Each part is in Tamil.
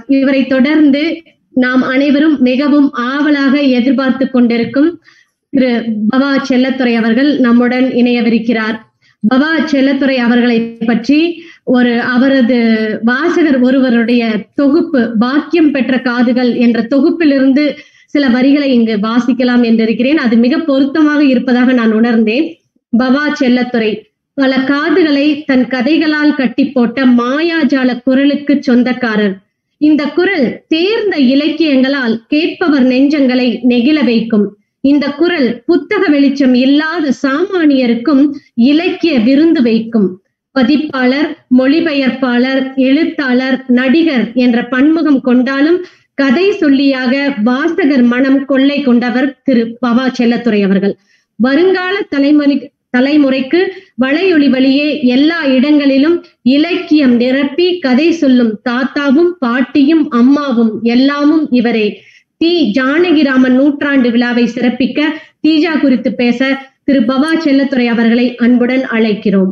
இவரை தொடர்ந்து நாம் அனைவரும் மிகவும் ஆவலாக எதிர்பார்த்து கொண்டிருக்கும் திரு பவா செல்லத்துறை அவர்கள் நம்முடன் இணையவிருக்கிறார் பவா செல்லத்துறை அவர்களை பற்றி ஒரு அவரது வாசகர் ஒருவருடைய தொகுப்பு பாக்கியம் பெற்ற காதுகள் என்ற தொகுப்பிலிருந்து சில வரிகளை இங்கு வாசிக்கலாம் என்றிருக்கிறேன் அது மிக பொருத்தமாக இருப்பதாக நான் உணர்ந்தேன் பவா செல்லத்துறை பல காதுகளை தன் கதைகளால் கட்டி போட்ட மாயாஜால குரலுக்கு சொந்தக்காரர் இந்த குரல் தேர்ந்த இலக்கியங்களால் கேட்பவர் நெஞ்சங்களை நெகிழ வைக்கும் இந்த குரல் புத்தக வெளிச்சம் இல்லாத சாமானியருக்கும் இலக்கிய விருந்து வைக்கும் பதிப்பாளர் மொழிபெயர்ப்பாளர் எழுத்தாளர் நடிகர் என்ற பன்முகம் கொண்டாலும் கதை சொல்லியாக வாசகர் மனம் கொள்ளை கொண்டவர் திரு பவா செல்லத்துறை அவர்கள் வருங்கால தலைமுறை தலைமுறைக்கு வளையொலி வழியே எல்லா இடங்களிலும் இலக்கியம் நிரப்பி கதை சொல்லும் தாத்தாவும் பாட்டியும் அம்மாவும் எல்லாமும் இவரே தி ஜானகிராமன் நூற்றாண்டு விழாவை சிறப்பிக்க தீஜா குறித்து பேச திரு பவா செல்லத்துறை அவர்களை அன்புடன் அழைக்கிறோம்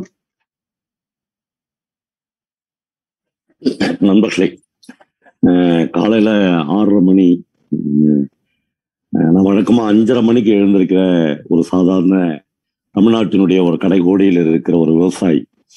நண்பர்களே காலையில ஆறரை மணி நான் வழக்கமா அஞ்சரை மணிக்கு எழுந்திருக்கிற ஒரு சாதாரண தமிழ்நாட்டினுடைய ஒரு கடைகோடியில் இருக்கிற ஒரு விவசாயி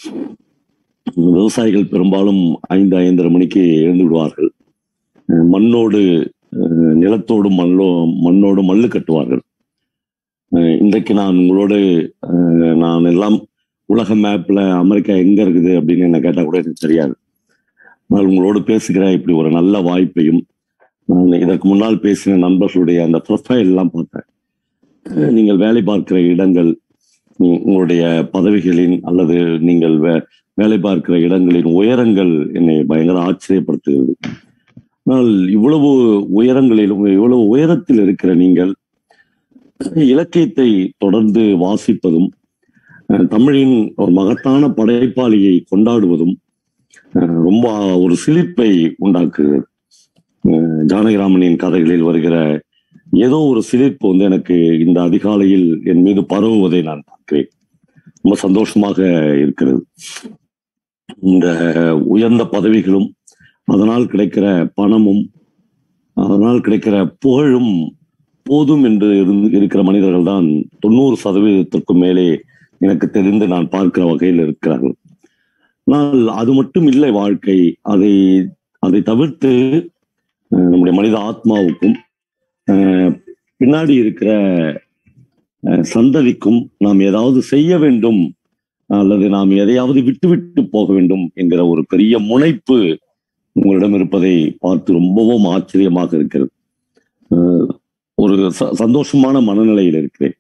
விவசாயிகள் பெரும்பாலும் ஐந்து ஐந்தரை மணிக்கு எழுந்து விடுவார்கள் மண்ணோடு நிலத்தோடு மண்ணோ மண்ணோடு மல்லு கட்டுவார்கள் இன்றைக்கு நான் உங்களோடு நான் எல்லாம் உலக மேப்ல அமெரிக்கா எங்க இருக்குது அப்படின்னு என்ன கேட்டா கூட எனக்கு தெரியாது நான் உங்களோடு பேசுகிற இப்படி ஒரு நல்ல வாய்ப்பையும் நான் இதற்கு முன்னால் பேசின நண்பர்களுடைய அந்த ப்ரொஃபைல் எல்லாம் பார்த்தேன் நீங்கள் வேலை பார்க்கிற இடங்கள் உங்களுடைய பதவிகளின் அல்லது நீங்கள் வே வேலை பார்க்கிற இடங்களின் உயரங்கள் என்னை பயங்கர ஆச்சரியப்படுத்துகிறது ஆனால் இவ்வளவு உயரங்களிலும் இவ்வளவு உயரத்தில் இருக்கிற நீங்கள் இலக்கியத்தை தொடர்ந்து வாசிப்பதும் தமிழின் ஒரு மகத்தான படைப்பாளியை கொண்டாடுவதும் ரொம்ப ஒரு சிலிர்ப்பை உண்டாக்குகிறது ஜானகிராமனின் கதைகளில் வருகிற ஏதோ ஒரு சிலிர்ப்பு வந்து எனக்கு இந்த அதிகாலையில் என் மீது பரவுவதை நான் பார்க்கிறேன் ரொம்ப சந்தோஷமாக இருக்கிறது இந்த உயர்ந்த பதவிகளும் அதனால் கிடைக்கிற பணமும் அதனால் கிடைக்கிற புகழும் போதும் என்று இருக்கிற மனிதர்கள் தான் தொண்ணூறு சதவீதத்திற்கும் மேலே எனக்கு தெரிந்து நான் பார்க்கிற வகையில் இருக்கிறார்கள் ஆனால் அது மட்டும் இல்லை வாழ்க்கை அதை அதை தவிர்த்து நம்முடைய மனித ஆத்மாவுக்கும் பின்னாடி இருக்கிற சந்ததிக்கும் நாம் ஏதாவது செய்ய வேண்டும் அல்லது நாம் எதையாவது விட்டு விட்டு போக வேண்டும் என்கிற ஒரு பெரிய முனைப்பு உங்களிடம் இருப்பதை பார்த்து ரொம்பவும் ஆச்சரியமாக இருக்கிறது ஒரு சந்தோஷமான மனநிலையில் இருக்கிறேன்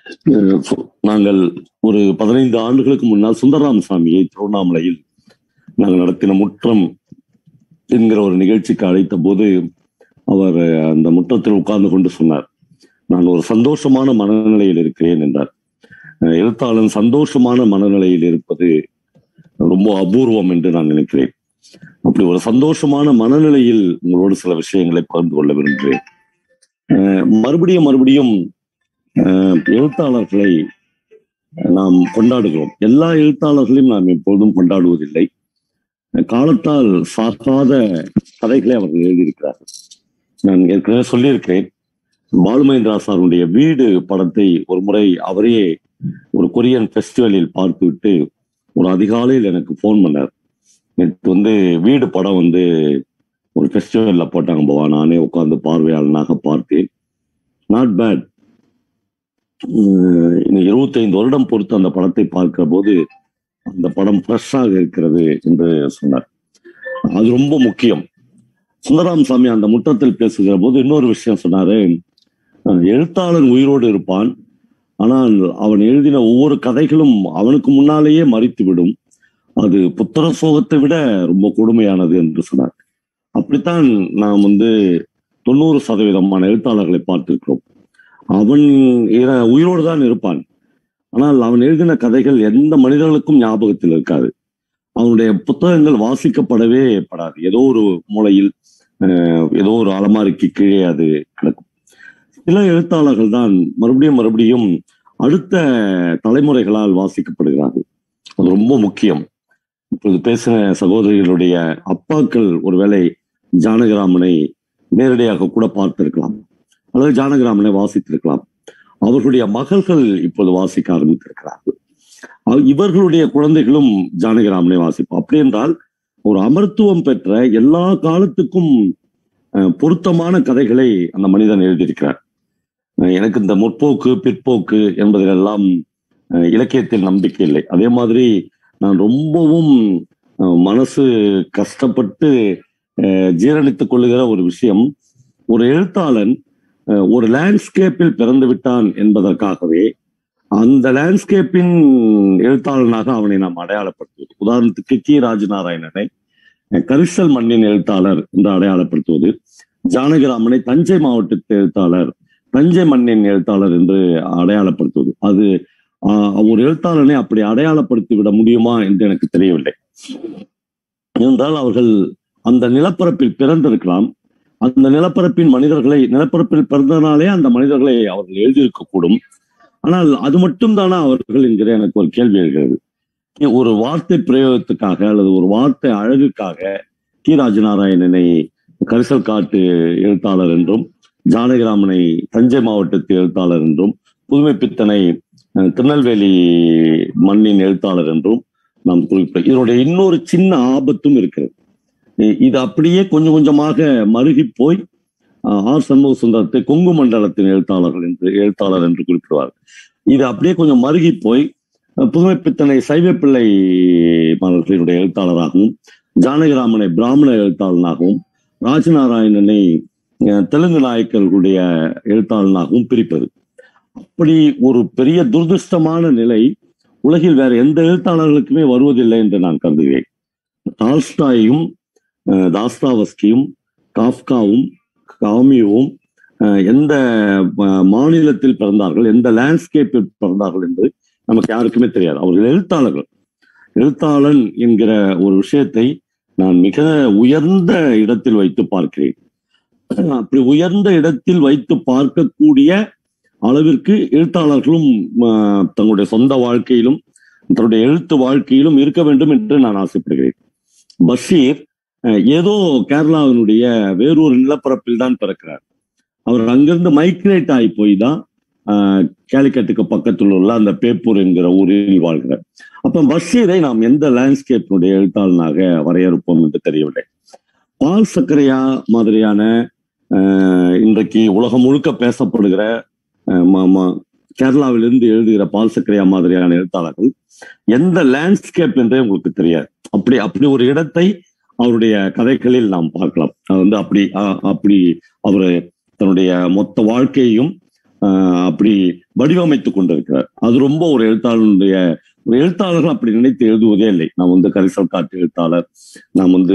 நாங்கள் ஒரு பதினைந்து ஆண்டுகளுக்கு முன்னால் சுந்தரராம சாமியை திருவண்ணாமலையில் நாங்கள் நடத்தின முற்றம் என்கிற ஒரு நிகழ்ச்சிக்கு அழைத்த போது அவர் அந்த முற்றத்தில் உட்கார்ந்து கொண்டு சொன்னார் நான் ஒரு சந்தோஷமான மனநிலையில் இருக்கிறேன் என்றார் எழுத்தாளன் சந்தோஷமான மனநிலையில் இருப்பது ரொம்ப அபூர்வம் என்று நான் நினைக்கிறேன் அப்படி ஒரு சந்தோஷமான மனநிலையில் உங்களோடு சில விஷயங்களை பகிர்ந்து கொள்ள விரும்புகிறேன் மறுபடியும் மறுபடியும் எழுத்தாளர்களை நாம் கொண்டாடுகிறோம் எல்லா எழுத்தாளர்களையும் நாம் எப்பொழுதும் கொண்டாடுவதில்லை காலத்தால் சாகாத கதைகளை அவர்கள் எழுதியிருக்கிறார்கள் நான் ஏற்கனவே சொல்லியிருக்கிறேன் பாலுமகேந்திரா சாருடைய வீடு படத்தை ஒரு முறை அவரே ஒரு கொரியன் ஃபெஸ்டிவலில் பார்த்துவிட்டு ஒரு அதிகாலையில் எனக்கு ஃபோன் பண்ணார் நேற்று வந்து வீடு படம் வந்து ஒரு ஃபெஸ்டிவல்ல போட்டாங்க பவா நானே உட்காந்து பார்வையாளனாக பார்த்தேன் நாட் பேட் இருபத்தைந்து வருடம் பொறுத்து அந்த படத்தை பார்க்கிற போது அந்த படம் ஃப்ரெஷ்ஷாக இருக்கிறது என்று சொன்னார் அது ரொம்ப முக்கியம் சுந்தராம் சாமி அந்த முற்றத்தில் பேசுகிற போது இன்னொரு விஷயம் சொன்னாரு எழுத்தாளன் உயிரோடு இருப்பான் ஆனால் அவன் எழுதின ஒவ்வொரு கதைகளும் அவனுக்கு முன்னாலேயே மறித்து விடும் அது புத்திர சோகத்தை விட ரொம்ப கொடுமையானது என்று சொன்னார் அப்படித்தான் நாம் வந்து தொண்ணூறு சதவீதமான எழுத்தாளர்களை பார்த்திருக்கிறோம் அவன் உயிரோடு தான் இருப்பான் ஆனால் அவன் எழுதின கதைகள் எந்த மனிதர்களுக்கும் ஞாபகத்தில் இருக்காது அவனுடைய புத்தகங்கள் வாசிக்கப்படவே படாது ஏதோ ஒரு மூலையில் ஏதோ ஒரு அலமாரிக்கு கீழே அது கிடக்கும் சில எழுத்தாளர்கள் தான் மறுபடியும் மறுபடியும் அடுத்த தலைமுறைகளால் வாசிக்கப்படுகிறார்கள் அது ரொம்ப முக்கியம் இப்பொழுது பேசின சகோதரிகளுடைய அப்பாக்கள் ஒருவேளை ஜானகிராமனை நேரடியாக கூட பார்த்திருக்கலாம் அல்லது ஜானகிராமனை வாசித்திருக்கலாம் அவர்களுடைய மகள்கள் இப்போது வாசிக்க ஆரம்பித்திருக்கிறார்கள் அவ- இவர்களுடைய குழந்தைகளும் ஜானகிராமனை வாசிப்போம் அப்படி என்றால் ஒரு அமர்த்துவம் பெற்ற எல்லா காலத்துக்கும் அஹ், பொருத்தமான கதைகளை அந்த மனிதன் எழுதியிருக்கிறார் அஹ், எனக்கு இந்த முற்போக்கு பிற்போக்கு என்பதிலெல்லாம் அஹ், இலக்கியத்தில் நம்பிக்கை இல்லை அதே மாதிரி நான் ரொம்பவும் அஹ், மனசு கஷ்டப்பட்டு அஹ், ஜீரணித்துக் கொள்ளுகிற ஒரு விஷயம் ஒரு எழுத்தாளன் அஹ், ஒரு லேண்ட்ஸ்கேப்பில் பிறந்து விட்டான் என்பதற்காகவே அந்த லேண்ட்ஸ்கேப்பின் எழுத்தாளனாக அவனை நாம் அடையாளப்படுத்துவது உதாரணத்துக்கு கி ராஜநாராயணனை அஹ், கரிசல் மண்ணின் எழுத்தாளர் என்று அடையாளப்படுத்துவது ஜானகிராமனை தஞ்சை மாவட்டத்து எழுத்தாளர் தஞ்சை மண்ணின் எழுத்தாளர் என்று அடையாளப்படுத்துவது அது ஆஹ், ஒரு எழுத்தாளனை அப்படி அடையாளப்படுத்தி விட முடியுமா என்று எனக்கு தெரியவில்லை என்றால் அவர்கள் அந்த நிலப்பரப்பில் பிறந்திருக்கலாம் அந்த நிலப்பரப்பின் மனிதர்களை நிலப்பரப்பில் பிறந்தனாலே அந்த மனிதர்களை அவர்கள் எழுதியிருக்கக்கூடும் ஆனால் அது மட்டும் தானா அவர்கள் என்கிற எனக்கு ஒரு கேள்வி எழுகிறது ஒரு வார்த்தை பிரயோகத்துக்காக அல்லது ஒரு வார்த்தை அழகுக்காக கி ராஜநாராயணனை கரிசல் காட்டு எழுத்தாளர் என்றும் ஜானகிராமனை தஞ்சை மாவட்டத்து எழுத்தாளர் என்றும் புதுமை பித்தனை அஹ், திருநெல்வேலி மண்ணின் எழுத்தாளர் என்றும் நாம் குறிப்பிட இதனுடைய இன்னொரு சின்ன ஆபத்தும் இருக்கிறது இ- இது அப்படியே கொஞ்சம் கொஞ்சமாக மருகி போய் அஹ், ஆர் சண்முக சுந்தரத்தை கொங்கு மண்டலத்தின் எழுத்தாளர்கள் என்று எழுத்தாளர் என்று குறிப்பிடுவார் இது அப்படியே கொஞ்சம் மருகி போய் அஹ், புதுமை பித்தனை சைவப்பிள்ளை மாணவர்களுடைய எழுத்தாளராகவும் ஜானகிராமனை பிராமண எழுத்தாளனாகவும் ராஜநாராயணனை அஹ், தெலுங்கு நாயக்கர்களுடைய எழுத்தாளனாகவும் பிரிப்பது அப்படி ஒரு பெரிய துரதிருஷ்டமான நிலை உலகில் வேற எந்த எழுத்தாளர்களுக்குமே வருவதில்லை என்று நான் கருதுகிறேன் டால்ஸ்டாயும் அஹ், தாஸ்தாவஸ்கியும் காஃப்காவும் காமியும் அஹ், எந்த அஹ், மாநிலத்தில் பிறந்தார்கள் எந்த லேண்ட்ஸ்கேப்பில் பிறந்தார்கள் என்று நமக்கு யாருக்குமே தெரியாது அவர்கள் எழுத்தாளர்கள் எழுத்தாளன் என்கிற ஒரு விஷயத்தை நான் மிக உயர்ந்த இடத்தில் வைத்து பார்க்கிறேன் அப்படி உயர்ந்த இடத்தில் வைத்து பார்க்கக்கூடிய அளவிற்கு எழுத்தாளர்களும் ஆஹ், தங்களுடைய சொந்த வாழ்க்கையிலும் தன்னுடைய எழுத்து வாழ்க்கையிலும் இருக்க வேண்டும் என்று நான் ஆசைப்படுகிறேன் பஷீர் அஹ், ஏதோ கேரளாவினுடைய வேறொரு நிலப்பரப்பில் தான் பிறக்கிறார் அவர் அங்கிருந்து மைக்ரேட் ஆகி போய் தான் ஆஹ், கேலிக்கட்டுக்கு பக்கத்தில் உள்ள அந்த பேப்பூர் என்கிற ஊரில் வாழ்கிறார் அப்ப பஷீரை நாம் எந்த லேண்ட்ஸ்கேப்பினுடைய எழுத்தாளனாக வரையறுப்போம் என்று தெரியவில்லை பால் சக்கரையா மாதிரியான ஆஹ், இன்றைக்கு உலகம் முழுக்க பேசப்படுகிற ஆஹ், ம- ம- கேரளாவிலிருந்து எழுதுகிற பால் சக்கரையா மாதிரியான எழுத்தாளர்கள் எந்த லேண்ட்ஸ்கேப் என்றே உங்களுக்கு தெரியாது அப்படி அப்படி ஒரு இடத்தை அவருடைய கதைகளில் நாம் பார்க்கலாம் அது வந்து அப்படி அ- அப்படி அவர் தன்னுடைய மொத்த வாழ்க்கையையும் ஆஹ், அப்படி வடிவமைத்துக் கொண்டிருக்கிறார் அது ரொம்ப ஒரு எழுத்தாளனுடைய ஒரு எழுத்தாளர்கள் அப்படி நினைத்து எழுதுவதே இல்லை நாம் வந்து கரிசல் காட்டு எழுத்தாளர் நாம் வந்து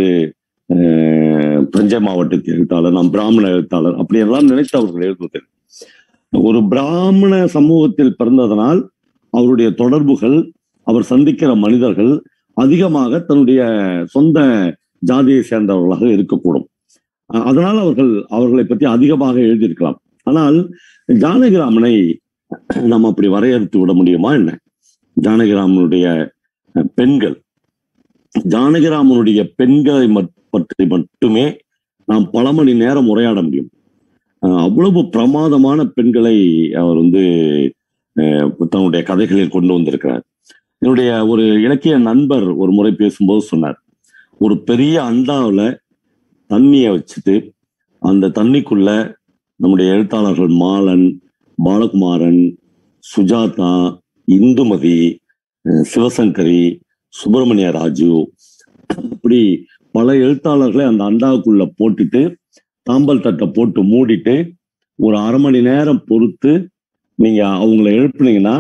ஆஹ், தஞ்சை மாவட்டத்து எழுத்தாளர் நாம் பிராமண எழுத்தாளர் அப்படி எல்லாம் நினைத்து அவர்கள் எழுதுவதில்லை ஒரு பிராமண சமூகத்தில் பிறந்ததனால் அவருடைய தொடர்புகள் அவர் சந்திக்கிற மனிதர்கள் அதிகமாக தன்னுடைய சொந்த ஜாதியை சேர்ந்தவர்களாக இருக்கக்கூடும் அஹ் அதனால் அவர்கள் அவர்களை பற்றி அதிகமாக எழுதியிருக்கலாம் ஆனால் ஜானகிராமனை நம்ம அப்படி வரையறுத்து விட முடியுமா என்ன ஜானகிராமனுடைய அஹ், பெண்கள் ஜானகிராமனுடைய பெண்களை மட்- பற்றி மட்டுமே நாம் பல மணி நேரம் உரையாட முடியும் அஹ், அவ்வளவு பிரமாதமான பெண்களை அவர் வந்து அஹ், தன்னுடைய கதைகளில் கொண்டு வந்திருக்கிறார் என்னுடைய ஒரு இலக்கிய நண்பர் ஒரு முறை பேசும்போது சொன்னார் ஒரு பெரிய அண்டாவுல தண்ணியை வச்சுட்டு அந்த தண்ணிக்குள்ள நம்முடைய எழுத்தாளர்கள் மாலன் பாலகுமாரன் சுஜாதா இந்துமதி அஹ் சிவசங்கரி சுப்பிரமணிய ராஜு அப்படி பல எழுத்தாளர்களை அந்த அண்டாவுக்குள்ள போட்டுட்டு தாம்பல் தட்டை போட்டு மூடிட்டு ஒரு அரை மணி நேரம் பொறுத்து நீங்க அவங்கள எழுப்புனீங்கன்னா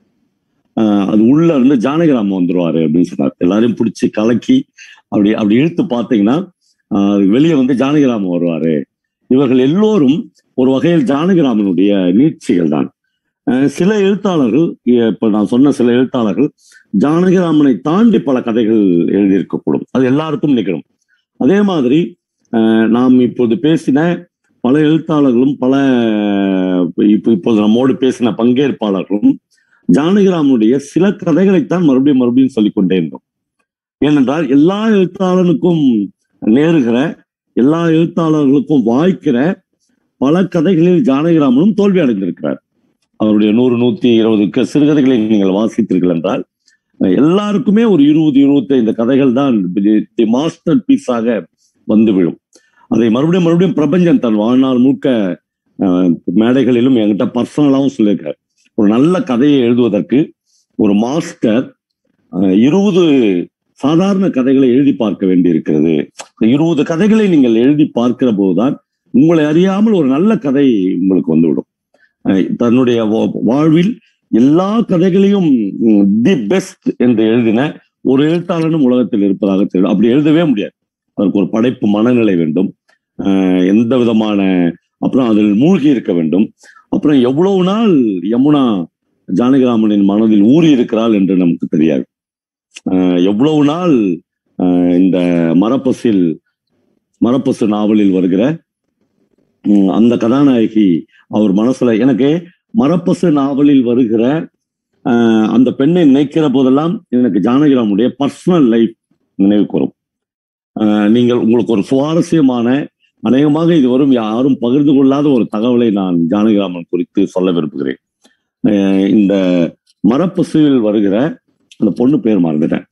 ஆஹ் அது உள்ள இருந்து ஜானகிராமம் வந்துருவாரு அப்படின்னு சொன்னார் எல்லாரையும் பிடிச்சி கலக்கி அப்படி அப்படி இழுத்து பார்த்தீங்கன்னா ஆஹ் வெளியே வந்து ஜானகிராமம் வருவாரு இவர்கள் எல்லோரும் ஒரு வகையில் ஜானகிராமனுடைய நீட்சிகள் தான் ஆஹ் சில எழுத்தாளர்கள் இப்ப நான் சொன்ன சில எழுத்தாளர்கள் ஜானகிராமனை தாண்டி பல கதைகள் எழுதியிருக்கக்கூடும் அது எல்லாருக்கும் நிகழும் அதே மாதிரி ஆஹ் நாம் இப்போது பேசின பல எழுத்தாளர்களும் பல இப்போ இப்போது நம்மோடு பேசின பங்கேற்பாளர்களும் ஜானகிராமனுடைய சில கதைகளைத்தான் மறுபடியும் மறுபடியும் சொல்லிக் கொண்டே இருந்தோம் ஏனென்றால் எல்லா எழுத்தாளனுக்கும் நேருகிற எல்லா எழுத்தாளர்களுக்கும் வாய்க்கிற பல கதைகளில் ஜானகிராமனும் தோல்வி அடைந்திருக்கிறார் அவருடைய நூறு நூத்தி இருபது சிறுகதைகளை நீங்கள் வாசித்தீர்கள் என்றால் எல்லாருக்குமே ஒரு இருபது இருபத்தி ஐந்து கதைகள் தான் தி மாஸ்டர் பீஸாக வந்து விழும் அதை மறுபடியும் மறுபடியும் பிரபஞ்சன் தன் வாழ்நாள் முழுக்க அஹ், மேடைகளிலும் என்கிட்ட பர்சனலாகவும் சொல்லியிருக்காரு ஒரு நல்ல கதையை எழுதுவதற்கு ஒரு மாஸ்டர் அஹ், இருபது சாதாரண கதைகளை எழுதி பார்க்க வேண்டியிருக்கிறது இந்த இருபது கதைகளை நீங்கள் எழுதி பார்க்கிற போதுதான் உங்களை அறியாமல் ஒரு நல்ல கதை உங்களுக்கு வந்துவிடும் அஹ், தன்னுடைய வா- வாழ்வில் எல்லா கதைகளையும் தி பெஸ்ட் என்று எழுதின ஒரு எழுத்தாளனும் உலகத்தில் இருப்பதாக தெரியும் அப்படி எழுதவே முடியாது அதற்கு ஒரு படைப்பு மனநிலை வேண்டும் அஹ் எந்த விதமான அப்புறம் அதில் மூழ்கி இருக்க வேண்டும் அப்புறம் எவ்வளவு நாள் யமுனா ஜானகிராமனின் மனதில் ஊறி இருக்கிறாள் என்று நமக்கு தெரியாது அஹ் எவ்வளவு நாள் அஹ் இந்த மரப்பசில் மரப்பசு நாவலில் வருகிற உம், அந்த கதாநாயகி அவர் மனசுல எனக்கு மரப்பசு நாவலில் வருகிற அஹ், அந்த பெண்ணை நினைக்கிற போதெல்லாம் எனக்கு ஜானகிராமுடைய பர்சனல் லைஃப் நினைவுக்கு வரும் அஹ், நீங்கள் உங்களுக்கு ஒரு சுவாரஸ்யமான அநேகமாக இது வரும் யாரும் பகிர்ந்து கொள்ளாத ஒரு தகவலை நான் ஜானகிராமன் குறித்து சொல்ல விரும்புகிறேன் அஹ், இந்த மரப்பசுவில் வருகிற அந்த பொண்ணு பேர் மறந்துட்டேன்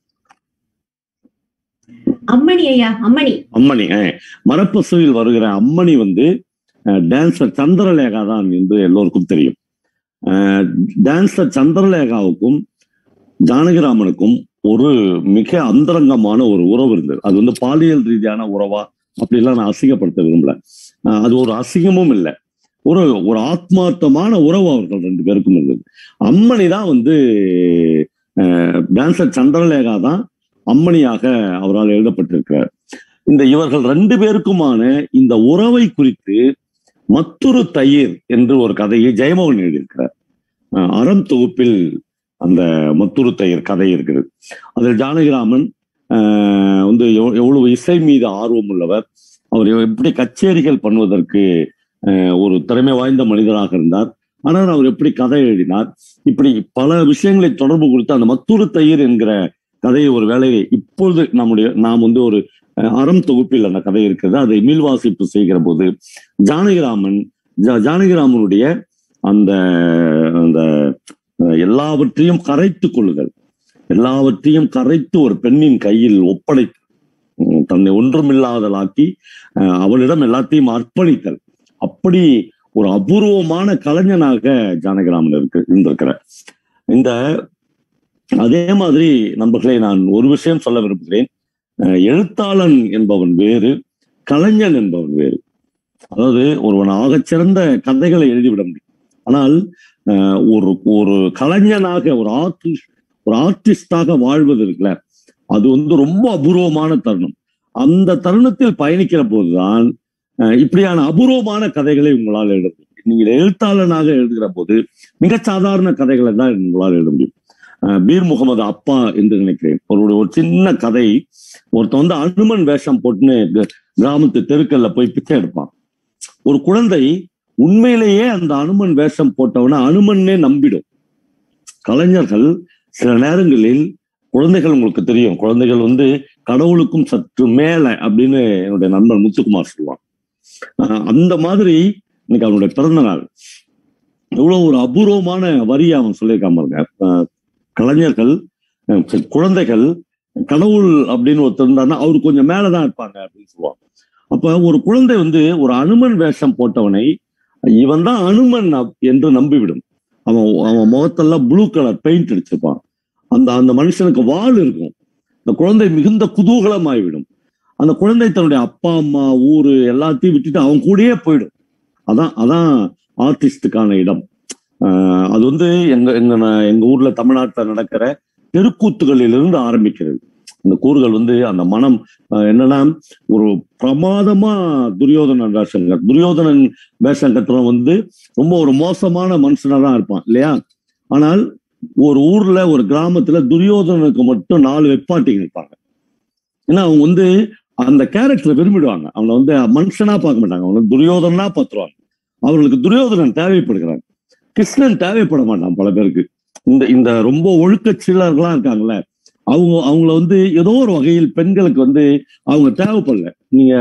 அம்மணி ஐயா அம்மணி அம்மணி அஹ், மரப்பசுவில் வருகிற அம்மணி வந்து டான்சர் சந்திரலேகா தான் என்று எல்லோருக்கும் தெரியும் டான்சர் சந்திரலேகாவுக்கும் ஜானகிராமனுக்கும் ஒரு மிக அந்தரங்கமான ஒரு உறவு இருந்தது அது வந்து பாலியல் ரீதியான உறவா அப்படிலாம் நான் அசிங்கப்படுத்த விரும்பல அஹ், அது ஒரு அசிங்கமும் இல்லை ஒரு ஒரு ஆத்மார்த்தமான உறவு அவர்கள் ரெண்டு பேருக்கும் இருந்தது அம்மணி தான் வந்து டான்சர் சந்திரலேகா தான் அம்மணியாக அவரால் எழுதப்பட்டிருக்கிறார் இந்த இவர்கள் ரெண்டு பேருக்குமான இந்த உறவை குறித்து மற்றொரு தயிர் என்று ஒரு கதையை ஜெயமோகன் எழுதியிருக்கிறார் அஹ் அறம் தொகுப்பில் அந்த மற்றொரு தயிர் கதை இருக்கிறது அதில் ஜானகிராமன் ஆஹ் வந்து எவ்- எவ்வளவு இசை மீது ஆர்வம் உள்ளவர் அவர் எப்படி கச்சேரிகள் பண்ணுவதற்கு ஆஹ் ஒரு திறமை வாய்ந்த மனிதராக இருந்தார் ஆனால் அவர் எப்படி கதை எழுதினார் இப்படி பல விஷயங்களை தொடர்பு கொடுத்து அந்த மற்றொரு தயிர் என்கிற கதையை ஒரு வேலையை இப்பொழுது நம்முடைய நாம் வந்து ஒரு அஹ், அறம் தொகுப்பில் அந்த கதை இருக்கிறது அதை மீள்வாசிப்பு செய்கிற போது ஜானகிராமன் ஜா- ஜானகிராமனுடைய அந்த அந்த அஹ், எல்லாவற்றையும் கரைத்து கொள்ளுதல் எல்லாவற்றையும் கரைத்து ஒரு பெண்ணின் கையில் ஒப்படைத்து உம், தன்னை ஒன்றுமில்லாதலாக்கி அஹ், அவளிடம் எல்லாத்தையும் அர்ப்பணித்தல் அப்படி ஒரு அபூர்வமான கலைஞனாக ஜானகிராமன் இருக்கு இருந்திருக்கிறார் இந்த அதே மாதிரி நண்பர்களே நான் ஒரு விஷயம் சொல்ல விரும்புகிறேன் அஹ், எழுத்தாளன் என்பவன் வேறு கலைஞன் என்பவன் வேறு அதாவது ஒருவன் ஆகச்சிறந்த கதைகளை எழுதிவிட முடியும் ஆனால் அஹ், ஒரு ஒரு கலைஞனாக ஒரு ஆர்டிஸ்ட் ஒரு ஆர்டிஸ்டாக வாழ்வது இருக்குல்ல அது வந்து ரொம்ப அபூர்வமான தருணம் அந்த தருணத்தில் பயணிக்கிற போதுதான் அஹ், இப்படியான அபூர்வமான கதைகளை உங்களால் எழுத முடியும் நீங்கள் எழுத்தாளனாக எழுதுகிற போது மிக சாதாரண கதைகளை தான் உங்களால் எழுத முடியும் அஹ், பீர் முகமது அப்பா என்று நினைக்கிறேன் அவருடைய ஒரு சின்ன கதை ஒருத்தன் வந்து அனுமன் வேஷம் போட்டுன்னு க- கிராமத்து தெருக்கல்ல போய் பிச்சை எடுப்பான் ஒரு குழந்தை உண்மையிலேயே அந்த அனுமன் வேஷம் போட்டவன அனுமன்னே நம்பிடும் கலைஞர்கள் சில நேரங்களில் குழந்தைகள் உங்களுக்கு தெரியும் குழந்தைகள் வந்து கடவுளுக்கும் சற்று மேல அப்படின்னு என்னுடைய நண்பர் முத்துக்குமார் சொல்லுவான் அஹ் அந்த மாதிரி இன்னைக்கு அவனுடைய பிறந்த நாள் எவ்வளவு ஒரு அபூர்வமான வரி அவன் சொல்லியிருக்கான் பாருங்க அஹ் கலைஞர்கள் அஹ் சரி, குழந்தைகள் கடவுள் அப்படின்னு ஒருத்தர் இருந்தாருன்னா அவர் கொஞ்சம் மேலதான் இருப்பாங்க அப்படின்னு சொல்லுவாங்க அப்ப ஒரு குழந்தை வந்து ஒரு அனுமன் வேஷம் போட்டவனை இவன் தான் அனுமன் அப்- என்று நம்பிவிடும் அவன் அவன் முகத்தெல்லாம் ப்ளூ கலர் பெயிண்ட் அடிச்சிருப்பான் அந்த அந்த மனுஷனுக்கு வாள் இருக்கும் அந்த குழந்தை மிகுந்த குதூகலமாகிவிடும் அந்த குழந்தை தன்னுடைய அப்பா அம்மா ஊரு எல்லாத்தையும் விட்டுட்டு அவன் கூடயே போயிடும் அதான் அதான் ஆர்டிஸ்டுக்கான இடம் ஆஹ் அது வந்து எங்க எங்க ந- எங்க ஊர்ல தமிழ்நாட்டுல நடக்கிற தெருக்கூத்துகளிலிருந்து ஆரம்பிக்கிறது அந்த கூறுகள் வந்து அந்த மனம் ஆஹ் என்னன்னா ஒரு பிரமாதமா துரியோதனன் வேஷம் கட்டு- துரியோதனன் வேஷம் கட்டுறவன் வந்து ரொம்ப ஒரு மோசமான மனுஷனா தான் இருப்பான் இல்லையா ஆனால் ஒரு ஊர்ல ஒரு கிராமத்துல துரியோதனனுக்கு மட்டும் நாலு வெப்பாட்டிங்க இருப்பாங்க ஏன்னா அவங்க வந்து அந்த கேரக்டரை விரும்பிடுவாங்க அவனை வந்து மனுஷனா பார்க்க மாட்டாங்க அவனை துரியோதனா பார்த்துருவாங்க அவர்களுக்கு துரியோதனன் தேவைப்படுகிறான் கிருஷ்ணன் தேவைப்பட மாட்டான் பல பேருக்கு இந்த இந்த ரொம்ப ஒழுக்க சிலர்களா இருக்காங்கல்ல அவங்க அவங்கள வந்து ஏதோ ஒரு வகையில் பெண்களுக்கு வந்து அவங்க தேவைப்படல நீங்க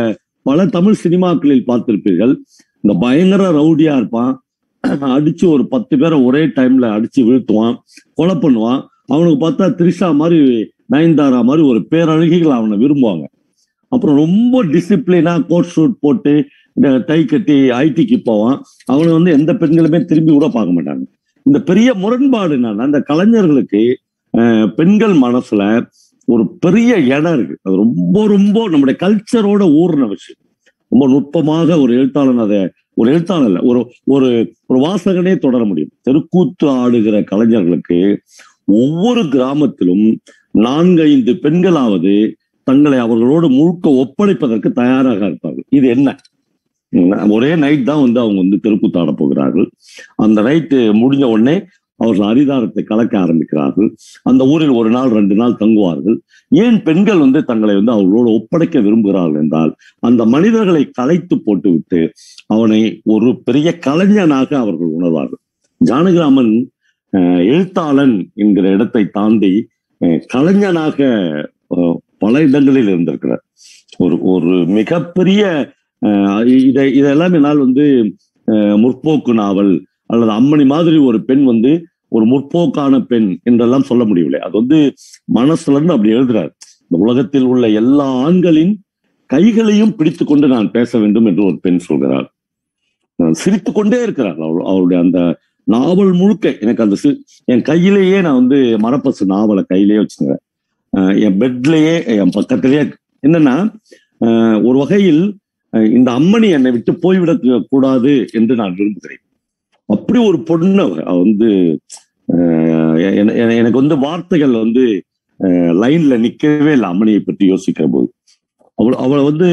பல தமிழ் சினிமாக்களில் பார்த்திருப்பீர்கள் இந்த பயங்கர ரவுடியா இருப்பான் அடிச்சு ஒரு பத்து பேரை ஒரே டைம்ல அடிச்சு வீழ்த்துவான் கொலை பண்ணுவான் அவனுக்கு பார்த்தா த்ரிஷா மாதிரி நயன்தாரா மாதிரி ஒரு பேரழகிகள் அவனை விரும்புவாங்க அப்புறம் ரொம்ப டிசிப்ளினா கோட் ஷூட் போட்டு இந்த டை கட்டி ஐடிக்கு போவான் அவனை வந்து எந்த பெண்களுமே திரும்பி கூட பார்க்க மாட்டாங்க இந்த பெரிய முரண்பாடு என்னன்னா இந்த கலைஞர்களுக்கு அஹ், பெண்கள் மனசுல ஒரு பெரிய இடம் இருக்கு அது ரொம்ப ரொம்ப நம்முடைய கல்ச்சரோட ஊர்ன விஷயம் ரொம்ப நுட்பமாக ஒரு எழுத்தாளன் அதை ஒரு எழுத்தாளர் இல்ல ஒரு ஒரு ஒரு வாசகனே தொடர முடியும் தெருக்கூத்து ஆடுகிற கலைஞர்களுக்கு ஒவ்வொரு கிராமத்திலும் நான்கைந்து பெண்களாவது தங்களை அவர்களோடு முழுக்க ஒப்படைப்பதற்கு தயாராக இருப்பார்கள் இது என்ன உம், ஒரே நைட் தான் வந்து அவங்க வந்து தெருக்கூத்து ஆட போகிறார்கள் அந்த நைட்டு முடிஞ்ச உடனே அவர்கள் அரிதாரத்தை கலக்க ஆரம்பிக்கிறார்கள் அந்த ஊரில் ஒரு நாள் ரெண்டு நாள் தங்குவார்கள் ஏன் பெண்கள் வந்து தங்களை வந்து அவர்களோடு ஒப்படைக்க விரும்புகிறார்கள் என்றால் அந்த மனிதர்களை கலைத்து போட்டுவிட்டு அவனை ஒரு பெரிய கலைஞனாக அவர்கள் உணர்வார்கள் ஜானகிராமன் அஹ், எழுத்தாளன் என்கிற இடத்தை தாண்டி அஹ், கலைஞனாக அஹ், பல இடங்களில் இருந்திருக்கிறார் ஒரு ஒரு மிகப்பெரிய அஹ், இதை இதெல்லாம் என்னால் வந்து அஹ், முற்போக்கு நாவல் அல்லது அம்மணி மாதிரி ஒரு பெண் வந்து ஒரு முற்போக்கான பெண் என்றெல்லாம் சொல்ல முடியவில்லை அது வந்து மனசுல இருந்து அப்படி எழுதுறார் இந்த உலகத்தில் உள்ள எல்லா ஆண்களின் கைகளையும் பிடித்து கொண்டு நான் பேச வேண்டும் என்று ஒரு பெண் சொல்கிறார் சிரித்து கொண்டே இருக்கிறார் அவள் அவருடைய அந்த நாவல் முழுக்க எனக்கு அந்த சி- என் கையிலேயே நான் வந்து மரப்பசு நாவலை கையிலேயே வச்சுக்கிறேன் அஹ் என் பெட்லயே என் பக்கத்திலேயே என்னன்னா அஹ் ஒரு வகையில் அஹ் இந்த அம்மணி என்னை விட்டு போய்விடக் கூடாது என்று நான் விரும்புகிறேன் அப்படி ஒரு பொண்ணு அவ. அவ வந்து அஹ் என- என- எனக்கு வந்து வார்த்தைகள் வந்து லைன்ல நிக்கவே இல்லை அம்மணியை பற்றி யோசிக்கிற போது அவள் அவளை வந்து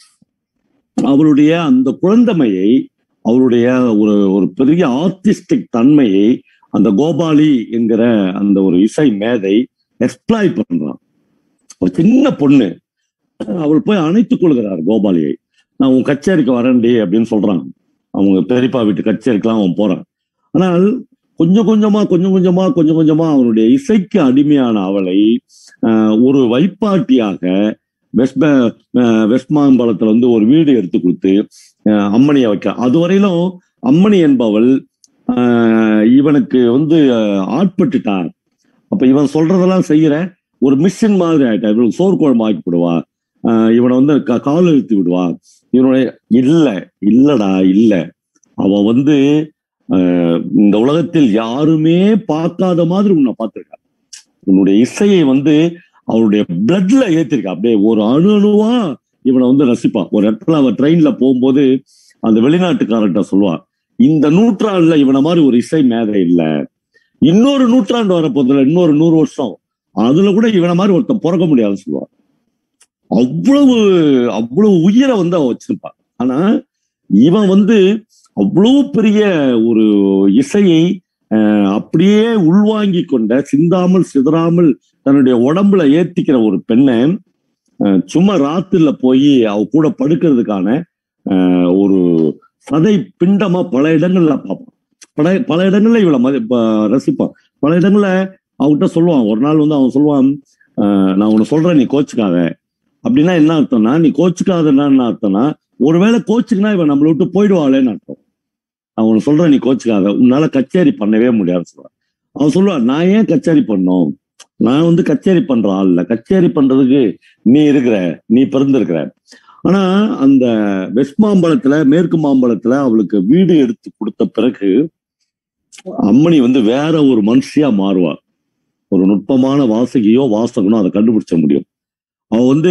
அவளுடைய அந்த குழந்தமையை அவருடைய ஒரு ஒரு பெரிய ஆர்டிஸ்டிக் தன்மையை அந்த கோபாலி என்கிற அந்த ஒரு இசை மேதை எக்ஸ்பிளாய் பண்றான் ஒரு சின்ன பொண்ணு அவள் போய் அணைத்துக் கொள்கிறார் கோபாலியை நான் உன் கச்சேரிக்கு வரேன்டி அப்படின்னு சொல்றான் அவங்க பெரியப்பா வீட்டு கச்சேரிக்கெல்லாம் அவன் போறான் ஆனால் கொஞ்சம் கொஞ்சமா கொஞ்சம் கொஞ்சமா கொஞ்சம் கொஞ்சமா அவனுடைய இசைக்கு அடிமையான அவளை ஆஹ், ஒரு வைப்பாட்டியாக வெஸ்ட் பே- ஆஹ், வெஸ்ட் மாம்பலத்துல வந்து ஒரு வீடு எடுத்து கொடுத்து ஆஹ், அம்மணியை வைக்க அதுவரையிலும் அம்மணி என்பவள் ஆஹ், இவனுக்கு வந்து ஆஹ், ஆட்பட்டுட்டான் அப்ப இவன் சொல்றதெல்லாம் செய்யற ஒரு மிஷின் மாதிரி ஆயிட்டா இவனுக்கு சோறு குழம்பு ஆக்கி விடுவா ஆஹ், இவனை வந்து க- கால் இழுத்து விடுவா இவனுடைய இல்ல இல்லடா இல்ல அவன் வந்து ஆஹ், இந்த உலகத்தில் யாருமே பார்க்காத மாதிரி உன்னை பார்த்திருக்கா உன்னுடைய இசையை வந்து அவருடைய பிளட்ல ஏத்திருக்கா அப்படியே ஒரு அணு அணுவா இவனை வந்து ரசிப்பான் ஒரு இடத்துல அவன் ட்ரெயின்ல போகும்போது அந்த வெளிநாட்டுக்காரர்கிட்ட சொல்லுவான் இந்த நூற்றாண்டுல இவனை மாதிரி ஒரு இசை மேதை இல்ல இன்னொரு நூற்றாண்டு வரப்போதுல இன்னொரு நூறு வருஷம் அதுல கூட இவனை மாதிரி ஒருத்தன் பிறக்க முடியாதுன்னு சொல்லுவான் அவ்வளவு அவ்வளவு உயிரை வந்து அவன் வச்சிருப்பான் ஆனா இவன் வந்து அவ்வளவு பெரிய ஒரு இசையை அஹ், அப்படியே உள்வாங்கி கொண்ட சிந்தாமல் சிதறாமல் தன்னுடைய உடம்புல ஏத்திக்கிற ஒரு பெண்ணை அஹ், சும்மா ராத்திரில போய் அவ கூட படுக்கிறதுக்கான அஹ், ஒரு சதை பிண்டமா பல இடங்கள்ல பார்ப்பான் பல பல இடங்கள்ல இவளை மதி- ப- ரசிப்பான் பல இடங்கள்ல அவன்கிட்ட சொல்லுவான் ஒரு நாள் வந்து அவன் சொல்லுவான் அஹ், நான் உன்னை சொல்றேன் நீ கோச்சுக்காத அப்படின்னா என்ன அர்த்தம்னா நீ கோச்சுக்காதன்னா என்ன அர்த்தம்னா ஒருவேளை கோச்சுக்குனா இவன் நம்மளை விட்டு போயிடுவாளேன்னு அர்த்தம் அவன் சொல்றேன் நீ கோச்சுக்காத உன்னால கச்சேரி பண்ணவே முடியாதுன்னு சொல்றான் அவன் சொல்லுவான் நான் ஏன் கச்சேரி பண்ணோம் நான் வந்து கச்சேரி பண்ற ஆள் இல்ல கச்சேரி பண்றதுக்கு நீ இருக்கிற நீ பிறந்திருக்கிற ஆனா அந்த வெஸ்ட் மாம்பழத்துல மேற்கு மாம்பழத்துல அவளுக்கு வீடு எடுத்து கொடுத்த பிறகு அம்மணி வந்து வேற ஒரு மனுஷியா மாறுவா ஒரு நுட்பமான வாசகியோ வாசகனோ அதை கண்டுபிடிச்ச முடியும் அவ வந்து